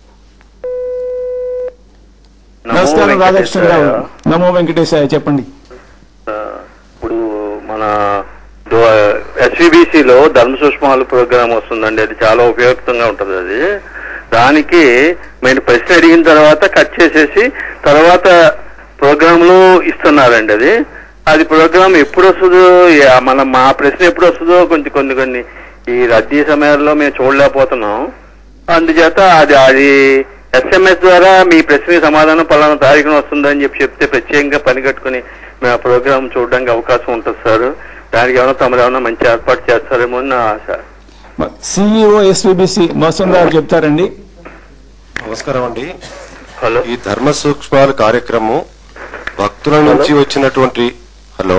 నమస్కారం రాధాకృష్ణరావు నమో వెంకటేశాయ చెప్పండి ఇప్పుడు మన ఎస్విబిసి లో ధర్మ సూక్ష్మాలు ప్రోగ్రామ్ వస్తుందండి అది చాలా ఉపయోగంగా ఉంటది అది దానికి మేము ప్రశ్న అడిగిన తర్వాత కట్ చేసేసి తర్వాత ప్రోగ్రామ్ లో ఇస్తున్నారండి అది అది ప్రోగ్రామ్ ఎప్పుడు వస్తుందో యా- మన మా ప్రశ్న ఎప్పుడు వస్తుందో కొంచెం కొన్ని కొన్ని ఈ రద్దీ సమయాల్లో మేము చూడలేకపోతున్నాం అందుచేత అది అది ఎస్ఎంఎస్ ద్వారా మీ ప్రశ్నకి సమాధానం పలానా తారీఖున వస్తుందని చెప్పి చెప్తే ప్రత్యేకంగా పని కట్టుకుని మేము ఆ ప్రోగ్రామ్ చూడడానికి అవకాశం ఉంటుంది సార్ దానికి ఏమైనా తమరు ఏమైనా మంచి ఏర్పాటు చేస్తారేమో అని నా ఆశ సిఇఓ ఎస్విబిసి మసూన్ గారు చెప్తారండి నమస్కారం అండి ఈ ధర్మ సూక్ష్మాల కార్యక్రమం భక్తుల నుంచి వచ్చినటువంటి హలో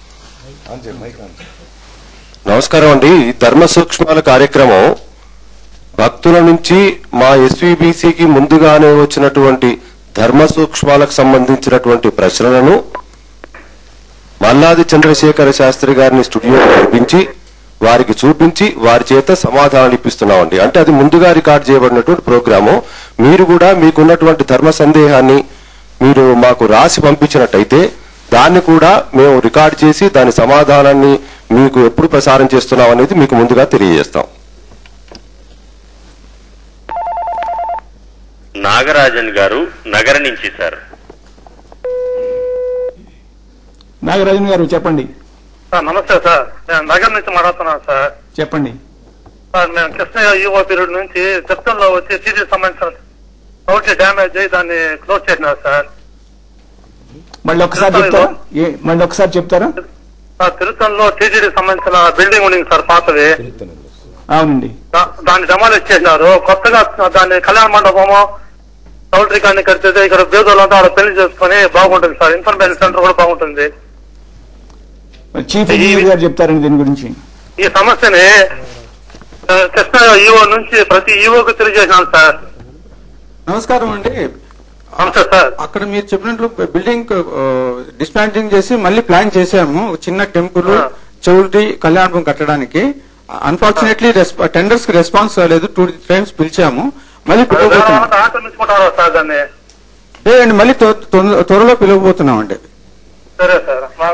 నమస్కారం అండి ఈ ధర్మ సూక్ష్మాల కార్యక్రమం భక్తుల నుంచి మా ఎస్వీబీసీకి ముందుగానే వచ్చినటువంటి ధర్మ సూక్ష్మాలకు సంబంధించినటువంటి ప్రశ్నలను మల్లాది చంద్రశేఖర శాస్త్రి గారిని స్టూడియోలో పంపించి వారికి చూపించి వారి చేత సమాధానాలు ఇప్పిస్తున్నామండి అంటే అది ముందుగా రికార్డ్ చేయబడినటువంటి ప్రోగ్రాము మీరు కూడా మీకున్నటువంటి ధర్మ సందేహాన్ని మీరు మాకు రాసి పంపించినట్టయితే దాన్ని కూడా మేము రికార్డ్ చేసి దాని సమాధానాన్ని మీకు ఎప్పుడు ప్రసారం చేస్తున్నాం అనేది మీకు ముందుగా తెలియజేస్తాం నాగరాజన్ గారు నగర నుంచి సార్ నాగరాజన్ గారు చెప్పండి సార్ నమస్తే సార్ నేను నగర్ నుంచి మాట్లాడుతున్నాను సార్ చెప్పండి సార్ నేను కృష్ణయ్య యువ పీరియడ్ నుంచి చెప్తంలో వచ్చి టీజీ సంబంధించిన ఒకటి డ్యామేజ్ అయ్యి దాన్ని క్లోజ్ చేసినారు సార్ మళ్ళీ ఒకసారి చెప్తారా ఏ మళ్ళీ ఒకసారి చెప్తారా సార్ తిరుపతిలో టీజీడీ సంబంధించిన బిల్డింగ్ ఉంది సార్ పాతది అవునండి దా- దాన్ని డెమాలిష్ చేసినారు కొత్తగా దాన్ని కళ్యాణ మండపము చౌల్ట్రీ కానీ కడితే ఇక్కడ బేదోళ్ళంతా ఆడ పెళ్లి చేసుకుని బాగుంటుంది సార్ ఇన్ఫర్మేషన్ సెంటర్ కూడా బాగుంటుంది మరి చీఫ్ ఇంజనీర్ గారు చెప్తారండి దీని గురించి ఈ సమస్యని ఆ, కృష్ణ ఈఓ నుంచి ప్రతి ఈఓకి తెలియజేసినాను సార్ నమస్కారం అండి నమస్తే సార్ అక్కడ మీరు చెప్పినట్లు బిల్డింగ్ డిస్మాంటింగ్ చేసి మళ్ళీ ప్లాన్ చేసాము చిన్న టెంపుల్ చౌల్టీ కళ్యాణం కట్టడానికి అన్ఫార్చునేట్లీ టెండర్స్ కి రెస్పాన్స్ రాలేదు టూ టైమ్స్ పిలిచాము మళ్ళీ పిలవబోతున్నాం ఆక్రమించుకుంటారా సార్ దాన్ని లేదండి మళ్ళీ త్వ- తొంద- త్వరలో పిలవబోతున్నాం అండి సరే సార్ మా-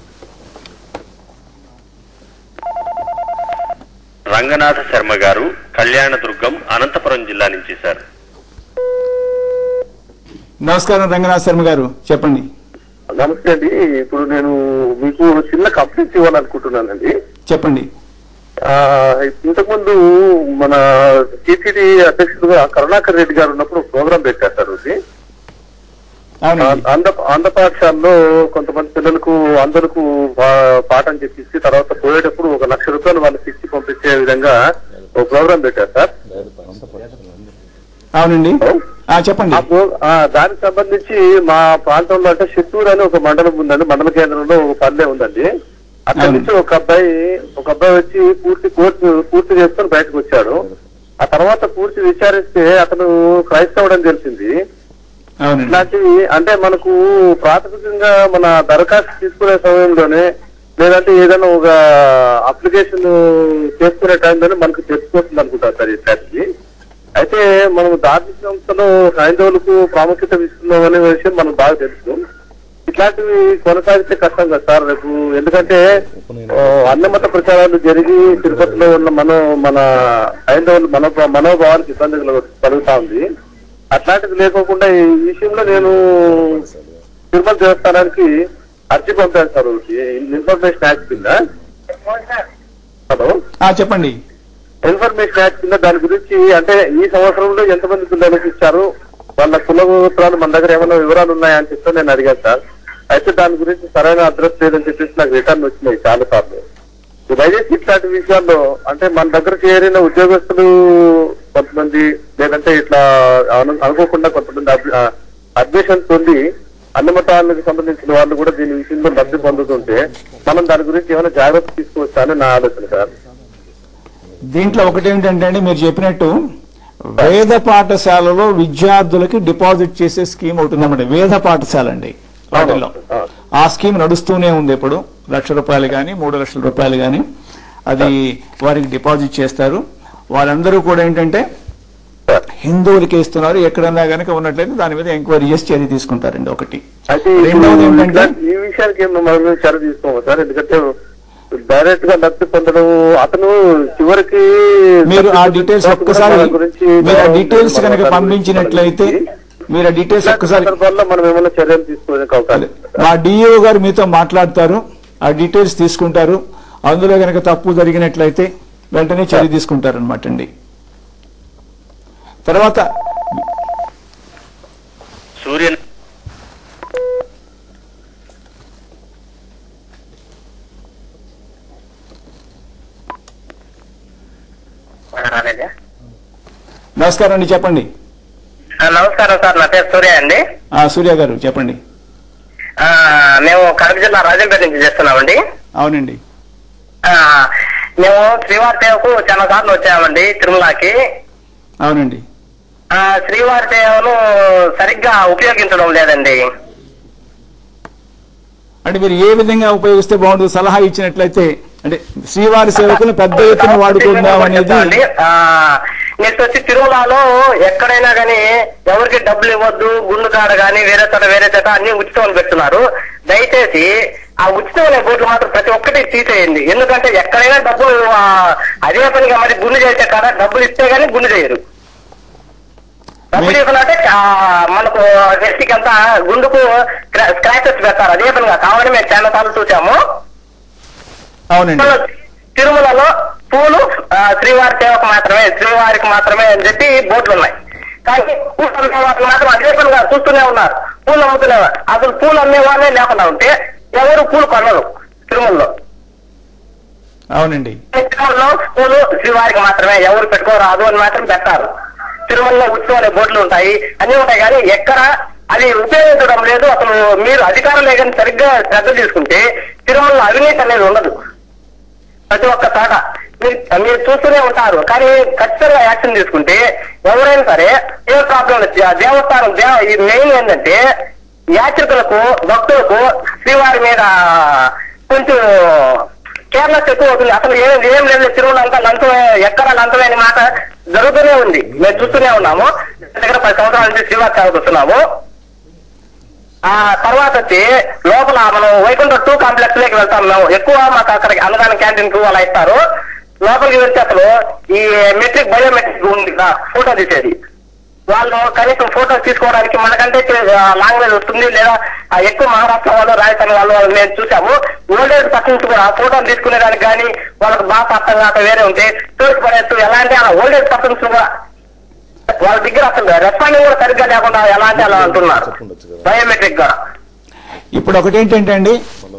రంగనాథ శర్మ గారు కళ్యాణదుర్గం అనంతపురం జిల్లా నుంచి సార్ నమస్కారం రంగనాథ్ శర్మ గారు చెప్పండి నమస్తే అండి ఇప్పుడు నేను మీకు చిన్న కంప్లైంట్ ఇవ్వాలనుకుంటున్నానండి చెప్పండి ఆ, ఇంతకుముందు మన టీటీడీ అధ్యక్షుడుగా కరుణాకర్ రెడ్డి గారు ఉన్నప్పుడు ప్రోగ్రామ్ పెట్టారు సార్ ఒకటి ఆంధ్ర ఆంధ్ర పాఠశాలలో కొంతమంది పిల్లలకు అందరకు పా- పాఠం చెప్పిస్తే తర్వాత పోయేటప్పుడు ఒక లక్ష రూపాయలు వాళ్ళకి ఇచ్చి పంపించే విధంగా ఒక ప్రోగ్రామ్ పెట్టారు సార్ అవునండి ఆ, చెప్పండి ఆ ప్రో- ఆ, దానికి సంబంధించి మా ప్రాంతంలో అంటే చిత్తూరు అని ఒక మండలం ఉందండి మండల కేంద్రంలో ఒక పల్లె ఉందండి అక్కడి నుంచి ఒక అబ్బాయి ఒక అబ్బాయి వచ్చి పూర్తి కోర్సు పూర్తి చేసుకొని బయటకు వచ్చాడు ఆ తర్వాత పూర్తి విచారిస్తే అతను క్రైస్తవుడని తెలిసింది అవునండి ఇట్లాంటివి అంటే మనకు ప్రాథమికంగా మన దరఖాస్తు తీసుకునే సమయంలోనే లేదంటే ఏదైనా ఒక అప్లికేషన్ చేసుకునే టైంలోనే మనకు తెలిసిపోతుంది అనుకుంటా సార్ ఇట్లాంటివి అయితే మనం ధార్మిక సంస్థలో హైందవులకు ప్రాముఖ్యత ఇస్తున్నాం అనే విషయం మనకు బాగా తెలుసు ఇట్లాంటివి కొనసాగితే కష్టం కదా సార్ రేపు ఎందుకంటే ఆ, అన్నమత ప్రచారాలు జరిగి తిరుపతిలో ఉన్న మన మన హైందవులు మన మనోభావానికి ఇబ్బంది కలుగు- కలుగుతా ఉంది అట్లాంటిది లేకోకుండా ఈ విషయంలో నేను తిరుమల దేవస్థానానికి అర్జీ పంపాను సార్ ఒకటి ఇన్ఫర్మేషన్ యాక్ట్ కింద హలో ఆ, చెప్పండి ఇన్ఫర్మేషన్ యాక్ట్ కింద దాని గురించి అంటే ఈ సంవత్సరంలో ఎంతమంది పిల్లలకు ఇచ్చారు వాళ్ళ కులగోత్రాలు మన దగ్గర ఏమైనా వివరాలు ఉన్నాయా అని చెప్పి నేను అడిగాను సార్ అయితే దాని గురించి సరైన అడ్రస్ లేదని చెప్పేసి నాకు రిటర్న్ వచ్చినాయి చాలా సార్లు దయచేసి ఇట్లాంటి విషయాల్లో అంటే మన దగ్గర చేరిన ఉద్యోగస్తులు కొంతమంది లేదంటే ఇట్లా అను- అనుకోకుండా కొంతమంది అడ్మిషన్ పొంది అన్ని మతాలకు సంబంధించిన వాళ్ళు కూడా దీని విషయంలో లబ్ధి పొందుతుంటే మనం దాని గురించి ఏమైనా జాగ్రత్త తీసుకోవచ్చా అని నా ఆలోచన సార్ దీంట్లో ఒకటి ఏమిటంటే అండి మీరు చెప్పినట్టు వేద పాఠశాలలో విద్యార్థులకి డిపాజిట్ చేసే స్కీమ్ ఒకటి ఉందన్నమాట వేద పాఠశాల అండి వాటిల్లో ఆ స్కీమ్ నడుస్తూనే ఉంది ఇప్పుడు లక్ష రూపాయలు కానీ మూడు లక్షల రూపాయలు కానీ అది వారికి డిపాజిట్ చేస్తారు వాళ్ళందరూ కూడా ఏంటంటే హిందువులకి ఇస్తున్నారు ఎక్కడన్నా కనుక ఉన్నట్లయితే దాని మీద ఎంక్వైరీ చేసి చర్య తీసుకుంటారండి ఒకటి అయితే ఇప్పుడు రెండవది ఏంటంటే ఇట్లా- ఈ విషయానికి ఏం మనం చర్య తీసుకోము సార్ ఎందుకంటే డైరెక్ట్ గా లబ్ధి పొందడం అతను చివరికి మీరు ఆ డీటెయిల్స్ ఒక్కసారి దాని గురించి మీరు ఆ డీటెయిల్స్ కనుక పంపించినట్లయితే మీరు ఆ డీటెయిల్స్ ఒక్కసారి సందర్భాల్లో మనం ఏమైనా చర్యలు తీసుకోవడానికి అవకాశం మా డిఓ గారు మీతో మాట్లాడతారు ఆ డీటెయిల్స్ తీసుకుంటారు అందులో కనుక తప్పు జరిగినట్లయితే వెంటనే చర్య తీసుకుంటారు అనమాట అండి తర్వాత సూర్య నమస్కారం అండి చెప్పండి ఆ, నమస్కారం సార్ నా పేరు సూర్య అండి ఆ సూర్య గారు చెప్పండి ఆ, మేము కడప జిల్లా రాజంపేట నుంచి చేస్తున్నామండి అవునండి ఆ, మేము శ్రీవారి సేవకు చాలా సార్లు వచ్చామండి తిరుమలకి అవునండి ఆ, శ్రీవారి సేవను సరిగ్గా ఉపయోగించడం లేదండి అంటే మీరు ఏ విధంగా ఉపయోగిస్తే బాగుంటుంది సలహా ఇచ్చినట్లయితే అంటే శ్రీవారి సేవకులు పెద్ద ఎత్తున వాడుకుందాం అనేది నెక్స్ట్ వచ్చి తిరుమలలో ఎక్కడైనా గానీ ఎవరికి డబ్బులు ఇవ్వద్దు గుండు కాడ గానీ వేరే చోట వేరే చోట అన్ని ఉచితం అని పెడుతున్నారు దయచేసి ఆ ఉచితం అనే బోర్డు మాత్రం ప్రతి ఒక్కటి తీసేయండి ఎందుకంటే ఎక్కడైనా డబ్బులు ఆ, అదే పనిగా మరి గుండు చేసే కాడ డబ్బులు ఇస్తే గానీ గుండు చేయరు డబ్బులు ఇవ్వాలంటే ఆ, మనకు వ్యక్తికి అంతా గుండుకు స్క్రాచెస్ పెడతారు అదే పనిగా కావాలని మేము చాలా సార్లు చూసాము అవునండి తిరుమలలో పూలు ఆ, శ్రీవారి సేవకు మాత్రమే శ్రీవారికి మాత్రమే అని చెప్పి బోర్డులు ఉన్నాయి కానీ పూలు అమ్మే వాటిని మాత్రం అదే పనిగా చూస్తూనే ఉన్నారు పూలు అమ్ముతున్నారు అసలు పూలు అమ్మే వాళ్ళే లేకుండా ఉంటే ఎవరు పూలు కొనరు తిరుమలలో అవునండి తిరుమలలో పూలు శ్రీవారికి మాత్రమే ఎవరు పెట్టుకోరాదు అని మాత్రం పెట్టారు తిరుమలలో ఉత్సవం అనే బోర్డులు ఉంటాయి అన్ని ఉంటాయి కానీ ఎక్కడ అది ఉపయోగించడం లేదు అసలు మీరు అధికారం లేదని సరిగ్గా శ్రద్ధ తీసుకుంటే తిరుమలలో అవినీతి అనేది ఉండదు ప్రతి ఒక్క చోట మీరు మీరు చూస్తూనే ఉంటారు కానీ ఖచ్చితంగా యాక్షన్ తీసుకుంటే ఎవరైనా సరే ఏ ప్రాబ్లం లేదు ఆ దేవస్థానం దేవ ఈ మెయిన్ ఏంటంటే యాత్రికులకు భక్తులకు శ్రీవారి మీద కొంచెం కేర్లెస్ ఎక్కువ అవుతుంది అసలు ఏం ఏం లేదు తిరుమల అంతా లంచమే ఎక్కడ లంచమే అనే మాట జరుగుతూనే ఉంది మేము చూస్తూనే ఉన్నాము దగ్గర పది సంవత్సరాల నుంచి శ్రీవారి సేవకు వస్తున్నాము ఆ తర్వాత వచ్చి లోపల మనం వైకుంఠ టూ కాంప్లెక్స్ లోకి వెళ్తాం మేము ఎక్కువ మాకు అక్కడ అన్నదాన క్యాంటీన్ కు అలా ఇస్తారు లోపలికి వెళ్తే అసలు ఈ మెట్రిక్ బయోమెట్రిక్ ఉంది కదా ఫోటో తీసేది వాళ్ళు కనీసం ఫోటో తీసుకోవడానికి మనకంటే లాంగ్వేజ్ వస్తుంది లేదా ఆ ఎక్కువ మహారాష్ట్ర వాళ్ళు రాజస్థాన్ వాళ్ళు వాళ్ళు మేము చూసాము ఓల్డేజ్ పర్సన్స్ కూడా ఫోటోలు తీసుకునేదానికి కానీ వాళ్ళకి బాగా అర్థం కాక వేరే ఉంటే టూరిస్ట్ పడేస్తూ ఎలాంటి అలా ఓల్డేజ్ పర్సన్స్ కూడా వాళ్ళ దగ్గర అసలు రెస్పాండింగ్ కూడా సరిగ్గా లేకుండా ఎలా అంటే అలా అంటున్నారు బయోమెట్రిక్ ద్వారా ఇప్పుడు ఒకటి ఏంటంటే అండి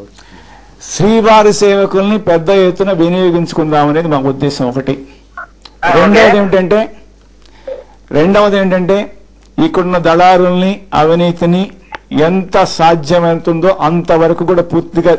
శ్రీవారి సేవకుల్ని పెద్ద ఎత్తున వినియోగించుకుందాం అనేది మా ఉద్దేశం ఒకటి రెండవది ఏమిటంటే రెండవది ఏంటంటే ఇక్కడున్న దళారుల్ని అవినీతిని ఎంత సాధ్యమవుతుందో అంతవరకు కూడా పూర్తిగా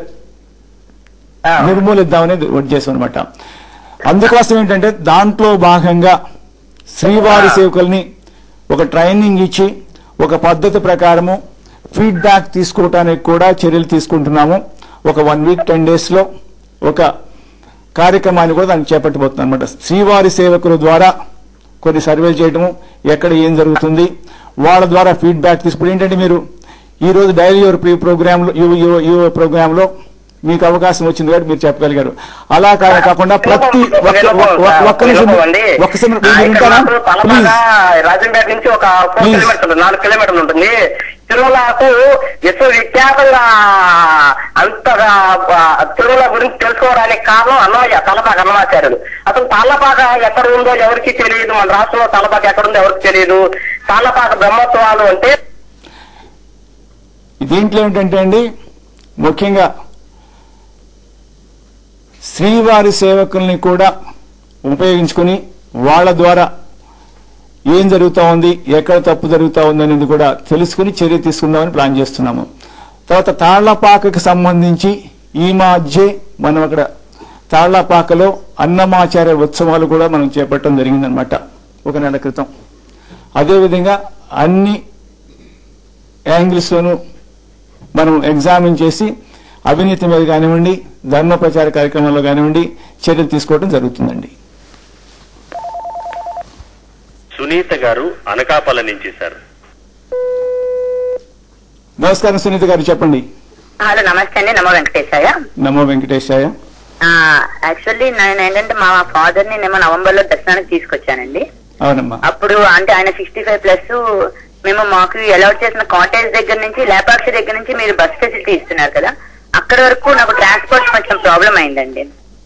నిర్మూలిద్దామనేది ఉద్దేశం అనమాట అందుకోసం ఏంటంటే దాంట్లో భాగంగా శ్రీవారి సేవకుల్ని ఒక ట్రైనింగ్ ఇచ్చి ఒక పద్ధతి ప్రకారము ఫీడ్బ్యాక్ తీసుకోవటానికి కూడా చర్యలు తీసుకుంటున్నాము ఒక వన్ వీక్ టెన్ డేస్ లో ఒక కార్యక్రమాన్ని కూడా దాన్ని చేపట్టబోతున్నాం అనమాట శ్రీవారి సేవకుల ద్వారా కొన్ని సర్వేలు చేయడము ఎక్కడ ఏం జరుగుతుంది వాళ్ళ ద్వారా ఫీడ్బ్యాక్ తీసుకుని ఏంటంటే మీరు ఈ రోజు డైలీ యువర్ ప్రీ ప్రోగ్రామ్ లో యువ యువ యువ ప్రోగ్రామ్ లో మీకు అవకాశం వచ్చింది కాబట్టి మీరు చెప్పగలిగారు అలా కా- కాకుండా ప్రతి ఒక్క ఒక్క- ఒక్క నిమిషం ఒక్క నిమిషం మీరు వింటారా ప్లీజ్ తలపాగా రాజంపేట నుంచి ఒక ఫోర్ Please. కిలోమీటర్స్ ఉంటుంది నాలుగు కిలోమీటర్లు ఉంటుంది తిరుమలకు విశ్వవిఖ్యాతంగా అంతగా ఆ, తిరుమల గురించి తెలుసుకోవడానికి కారణం అన్నమయ్య తలపాక అన్నమాచార్యులు అసలు తాళ్ళపాక ఎక్కడ ఉందో ఎవరికి తెలియదు మన రాష్ట్రంలో తలపాక ఎక్కడ ఉందో ఎవరికి తెలియదు తాళ్ళపాక బ్రహ్మోత్సవాలు అంటే దీంట్లో ఏంటంటే అండి ముఖ్యంగా శ్రీవారి సేవకుల్ని కూడా ఉపయోగించుకుని వాళ్ళ ద్వారా ఏం జరుగుతా ఉంది ఎక్కడ తప్పు జరుగుతా ఉంది అనేది కూడా తెలుసుకుని చర్య తీసుకుందామని ప్లాన్ చేస్తున్నాము తర్వాత తాళ్లపాకకి సంబంధించి ఈ మధ్య మనం అక్కడ తాళ్లపాకలో అన్నమాచార్య ఉత్సవాలు కూడా మనం చేపట్టడం జరిగిందనమాట ఒక నెల క్రితం అదేవిధంగా అన్ని యాంగిల్స్లోనూ మనం ఎగ్జామిన్ చేసి అవినీతి మీద కానివ్వండి ధర్మ ప్రచార కార్యక్రమంలో కానివ్వండి చర్యలు తీసుకోవడం జరుగుతుందండి సునీత గారు అనకాపల్లి నుంచి సార్ నమస్కారం సునీత గారు చెప్పండి హలో నమస్తే అండి నమో వెంకటేశాయ నమో వెంకటేశాయ యాక్చువల్లీ నేను ఏంటంటే మా ఫాదర్ ని నేను నవంబర్ లో దర్శనానికి తీసుకొచ్చానండి అవునమ్మా అప్పుడు అంటే ఆయన సిక్స్టీ ఫైవ్ ప్లస్ మేము మాకు అలౌట్ చేసిన కాటేజ్ దగ్గర నుంచి లేపాక్షి దగ్గర నుంచి మీరు బస్ ఫెసిలిటీ ఇస్తున్నారు కదా అక్కడ వరకు నాకు ట్రాన్స్పోర్ట్ కొంచెం ప్రాబ్లం అయిందండి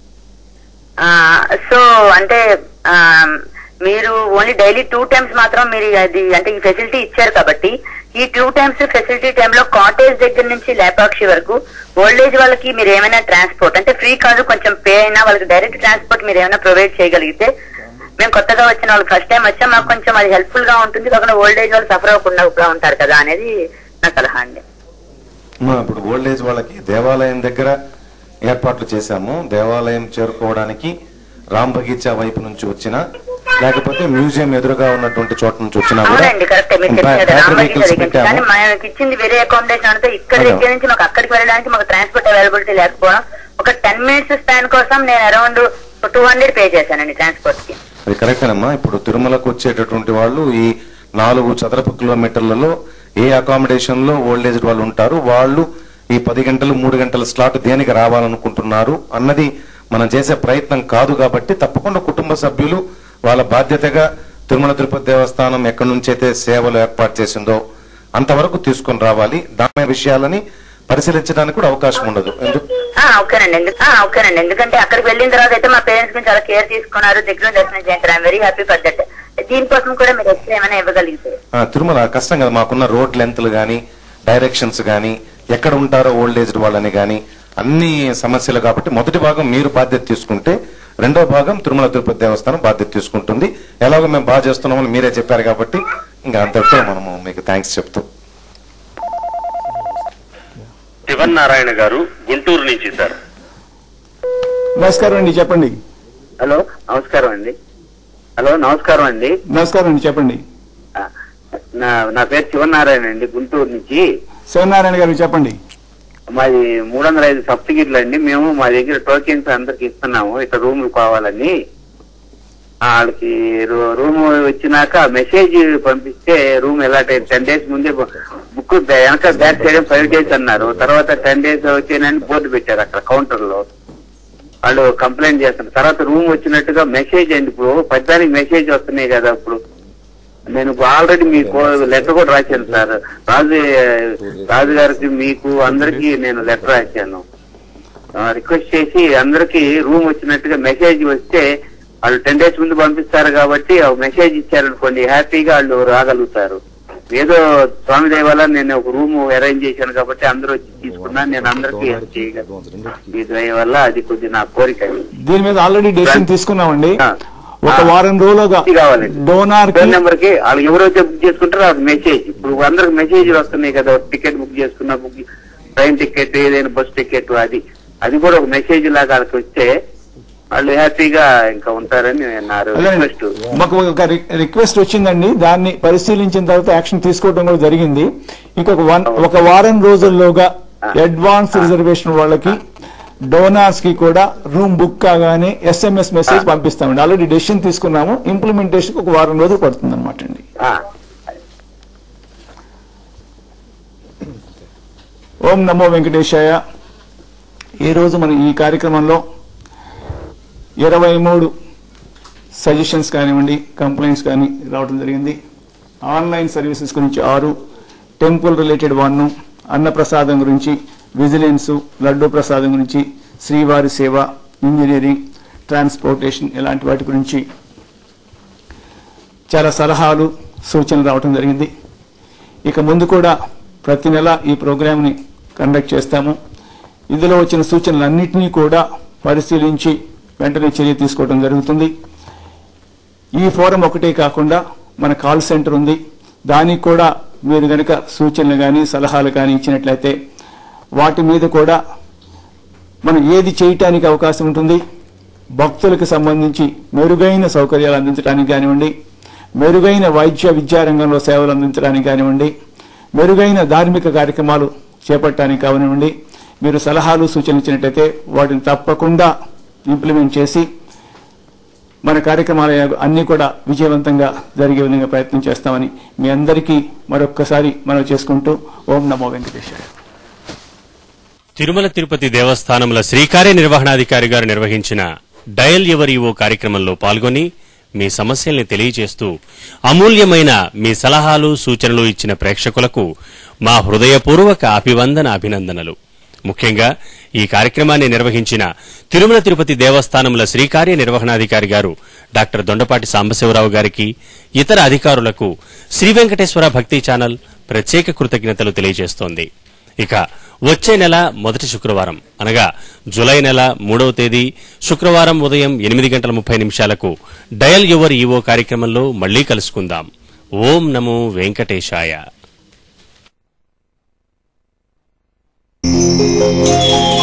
సో అంటే ఆ, మీరు ఓన్లీ డైలీ టూ టైమ్స్ మాత్రం మీరు అది అంటే ఈ ఫెసిలిటీ ఇచ్చారు కాబట్టి ఈ టూ టైమ్స్ ఫెసిలిటీ టైంలో కాటేజ్ దగ్గర నుంచి లేపాక్షి వరకు ఓల్డ్ ఏజ్ వాళ్ళకి మీరు ఏమైనా ట్రాన్స్పోర్ట్ అంటే ఫ్రీ కాదు కొంచెం పే అయినా వాళ్ళకి డైరెక్ట్ ట్రాన్స్పోర్ట్ మీరు ఏమైనా ప్రొవైడ్ చేయగలిగితే మేము కొత్తగా వచ్చిన వాళ్ళు ఫస్ట్ టైం వచ్చాం మాకు కొంచెం అది హెల్ప్ఫుల్ గా ఉంటుంది కాకుండా ఓల్డ్ ఏజ్ వాళ్ళు సఫర్ అవ్వకుండా ఉంటారు కదా అనేది నా సలహా అండి మా ఇప్పుడు ఓల్డ్ ఏజ్ వాళ్ళకి దేవాలయం దగ్గర ఏర్పాట్లు చేశాము దేవాలయం చేరుకోవడానికి రామ్ బగీచా వైపు నుంచి వచ్చిన లేకపోతే మ్యూజియం ఎదురుగా ఉన్నటువంటి చోట నుంచి వచ్చినా కూడా అవునండి కరెక్ట్ మీరు చెప్పినది బ్యాటరీ రామబడి వెహికల్స్ దగ్గర నుంచి. కానీ పెట్టాము మనకి ఇచ్చింది వేరే అకామిడేషన్ అంటే ఇక్కడ అదే. దగ్గర నుంచి మాకు అక్కడికి వెళ్ళడానికి మాకు ట్రాన్స్పోర్ట్ అవైలబిలిటీ లేకపోవడం ఒక టెన్ మినిట్స్ స్పాన్ కోసం నేను అరౌండ్ టూ హండ్రెడ్ పే చేశానండి ట్రాన్స్పోర్ట్ కి అది కరెక్టేనమ్మా ఇప్పుడు తిరుమలకు వచ్చేటటువంటి వాళ్ళు ఈ నాలుగు చదరపు కిలోమీటర్లలో ఏ అకామిడేషన్ లో ఓల్డ్ ఏజ్ వాళ్ళు ఉంటారు వాళ్ళు ఈ పది గంటలు మూడు గంటల స్లాట్ దేనికి రావాలనుకుంటున్నారు అన్నది మనం చేసే ప్రయత్నం కాదు కాబట్టి తప్పకుండా కుటుంబ సభ్యులు వాళ్ళ బాధ్యతగా తిరుమల తిరుపతి దేవస్థానం ఎక్కడి నుంచి అయితే సేవలు ఏర్పాటు చేసిందో అంతవరకు తీసుకొని రావాలి దాని విషయాలని పరిశీలించడానికి కూడా అవకాశం ఉండదు ఎందుకు ఆ, ఓకేనండి ఎందు- ఆ, ఓకేనండి ఎందుకంటే అక్కడికి వెళ్ళిన తర్వాత అయితే మా పేరెంట్స్ గురించి చాలా కేర్ తీసుకున్నారు దగ్గర నుంచి దర్శనం చేయించారు I'm very happy for that దీనికోసం కూడా మీరు ఎక్స్ట్రా ఏమైనా ఇవ్వగలిగితే ఆ, తిరుమల కష్టం కదా మాకున్న రోడ్ లెంత్లు గాని డైరెక్షన్స్ గాని ఎక్కడ ఉంటారో ఓల్డ్ ఏజ్డ్ వాళ్ళని గాని అన్ని సమస్యలు కాబట్టి మొదటి భాగం మీరు బాధ్యత తీసుకుంటే రెండో భాగం తిరుమల తిరుపతి దేవస్థానం బాధ్యత తీసుకుంటుంది ఎలాగో మేము బాగా చేస్తున్నామని మీరే చెప్పారు కాబట్టి ఇంకా అంతటితో మనము మీకు థ్యాంక్స్ చెప్తూ శివన్ నారాయణ గారు గుంటూరు నుంచి సార్ నమస్కారం అండి చెప్పండి హలో నమస్కారం అండి హలో నమస్కారం అండి నమస్కారం అండి చెప్పండి నా నా పేరు శివనారాయణ అండి గుంటూరు నుంచి శివనారాయణ గారు చెప్పండి మాది మూడు వందల ఐదు సప్తగిరిలు అండి మేము మా దగ్గర టోకెన్స్ అందరికి ఇస్తున్నాము ఇట్లా రూములు కావాలని వాళ్ళకి రూమ్ వచ్చినాక మెసేజ్ పంపిస్తే రూమ్ ఎలా టెన్ డేస్ ముందే బుక్ వెనక బ్యాక్ సైడ్ ఫైవ్ డేస్ అన్నారు తర్వాత టెన్ డేస్ వచ్చేనని బోర్డు పెట్టారు అక్కడ కౌంటర్ లో వాళ్ళు కంప్లైంట్ చేస్తున్నారు తర్వాత రూమ్ వచ్చినట్టుగా మెసేజ్ అండి ఇప్పుడు పద్దానికి మెసేజ్ వస్తున్నాయి కదా ఇప్పుడు నేను ఆల్రెడీ మీకు లెటర్ కూడా రాశాను సార్ రాజు రాజు గారికి మీకు అందరికి నేను లెటర్ రాశాను రిక్వెస్ట్ చేసి అందరికి రూమ్ వచ్చినట్టుగా మెసేజ్ వస్తే వాళ్ళు టెన్ డేస్ ముందు పంపిస్తారు కాబట్టి ఆ మెసేజ్ ఇచ్చారనుకోండి హ్యాపీగా వాళ్ళు రాగలుగుతారు ఏదో స్వామి దయ వల్ల నేను ఒక రూమ్ అరేంజ్ చేశాను కాబట్టి అందరూ వచ్చి తీసుకున్నాను నేను అందరికీ help చేయగలను మీ దయ వల్ల అది కొద్ది నా కోరిక దీని మీద ఆల్రెడీ డెసిషన్ తీసుకున్నామండి ఒక వారం రోజులుగా డోనార్ ఫోన్ నెంబర్ కి వాళ్ళు ఎవరైతే బుక్ చేసుకుంటారో అది మెసేజ్ ఇప్పుడు అందరికి మెసేజ్ వస్తున్నాయి కదా టికెట్ బుక్ చేసుకున్నా బుక్ ట్రైన్ టికెట్ ఏదైనా బస్ టికెట్ అది అది కూడా ఒక మెసేజ్ లాగా వాళ్ళకి వస్తే వాళ్ళు హ్యాపీగా ఇంకా ఉంటారని నా రిక్వెస్ట్ మాకు ఒక రి- రిక్వెస్ట్ వచ్చిందండి దాన్ని పరిశీలించిన తర్వాత యాక్షన్ తీసుకోవడం కూడా జరిగింది ఇంకొక వన్ ఒక వారం రోజుల్లోగా అడ్వాన్స్ రిజర్వేషన్ వాళ్ళకి డోనార్స్ కి కూడా రూమ్ బుక్ కాగానే ఎస్ఎంఎస్ మెసేజ్ పంపిస్తామండి ఆల్రెడీ డెసిషన్ తీసుకున్నాము ఇంప్లిమెంటేషన్ ఒక వారం రోజులు పడుతుంది అనమాట అండి ఓం నమో వెంకటేశాయ ఈ రోజు మనం ఈ కార్యక్రమంలో ఇరవై మూడు సజెషన్స్ కానివ్వండి కంప్లైంట్స్ కానీ రావడం జరిగింది ఆన్లైన్ సర్వీసెస్ గురించి ఆరు టెంపుల్ రిలేటెడ్ వన్ అన్నప్రసాదం గురించి విజిలెన్స్ లడ్డూ ప్రసాదం గురించి శ్రీవారి సేవ ఇంజనీరింగ్ ట్రాన్స్పోర్టేషన్ ఇలాంటి వాటి గురించి చాలా సలహాలు సూచనలు రావడం జరిగింది ఇక ముందు కూడా ప్రతి నెల ఈ ప్రోగ్రామ్ని కండక్ట్ చేస్తాము ఇందులో వచ్చిన సూచనలన్నింటినీ కూడా పరిశీలించి వెంటనే చర్య తీసుకోవడం జరుగుతుంది ఈ ఫోరం ఒకటే కాకుండా మన కాల్ సెంటర్ ఉంది దానికి కూడా మీరు గనుక సూచనలు కానీ సలహాలు కానీ ఇచ్చినట్లయితే వాటి మీద కూడా మనం ఏది చేయటానికి అవకాశం ఉంటుంది భక్తులకు సంబంధించి మెరుగైన సౌకర్యాలు అందించడానికి కానివ్వండి మెరుగైన వైద్య విద్యారంగంలో సేవలు అందించడానికి కానివ్వండి మెరుగైన ధార్మిక కార్యక్రమాలు చేపట్టడానికి కానివ్వండి మీరు సలహాలు సూచనలు ఇచ్చినట్లయితే వాటిని తప్పకుండా ఇంప్లిమెంట్ చేసి మన కార్యక్రమాలు అన్ని కూడా విజయవంతంగా జరిగే విధంగా ప్రయత్నం చేస్తామని మీ అందరికీ మరొక్కసారి మనం చేసుకుంటూ ఓం నమో వెంకటేశ్వర తిరుమల తిరుపతి దేవస్థానముల శ్రీకార్య నిర్వహణాధికారి గారు నిర్వహించిన డయల్ ఎవర్ ఈవో కార్యక్రమంలో పాల్గొని మీ సమస్యల్ని తెలియజేస్తూ అమూల్యమైన మీ సలహాలు సూచనలు ఇచ్చిన ప్రేక్షకులకు మా హృదయపూర్వక అభివందన అభినందనలు ముఖ్యంగా ఈ కార్యక్రమాన్ని నిర్వహించిన తిరుమల తిరుపతి దేవస్థానముల శ్రీకార్య నిర్వహణాధికారి గారు డాక్టర్ దొండపాటి సాంబశివరావు గారికి ఇతర అధికారులకు శ్రీ వెంకటేశ్వర భక్తి ఛానల్ ప్రత్యేక కృతజ్ఞతలు తెలియజేస్తోంది ఇక వచ్చే నెల మొదటి శుక్రవారం అనగా జులై నెల మూడవ తేదీ శుక్రవారం ఉదయం ఎనిమిది గంటల ముప్పై నిమిషాలకు డయల్ యువర్ ఈవో కార్యక్రమంలో మళ్లీ కలుసుకుందాం ఓం నమో వెంకటేశాయ Thank you.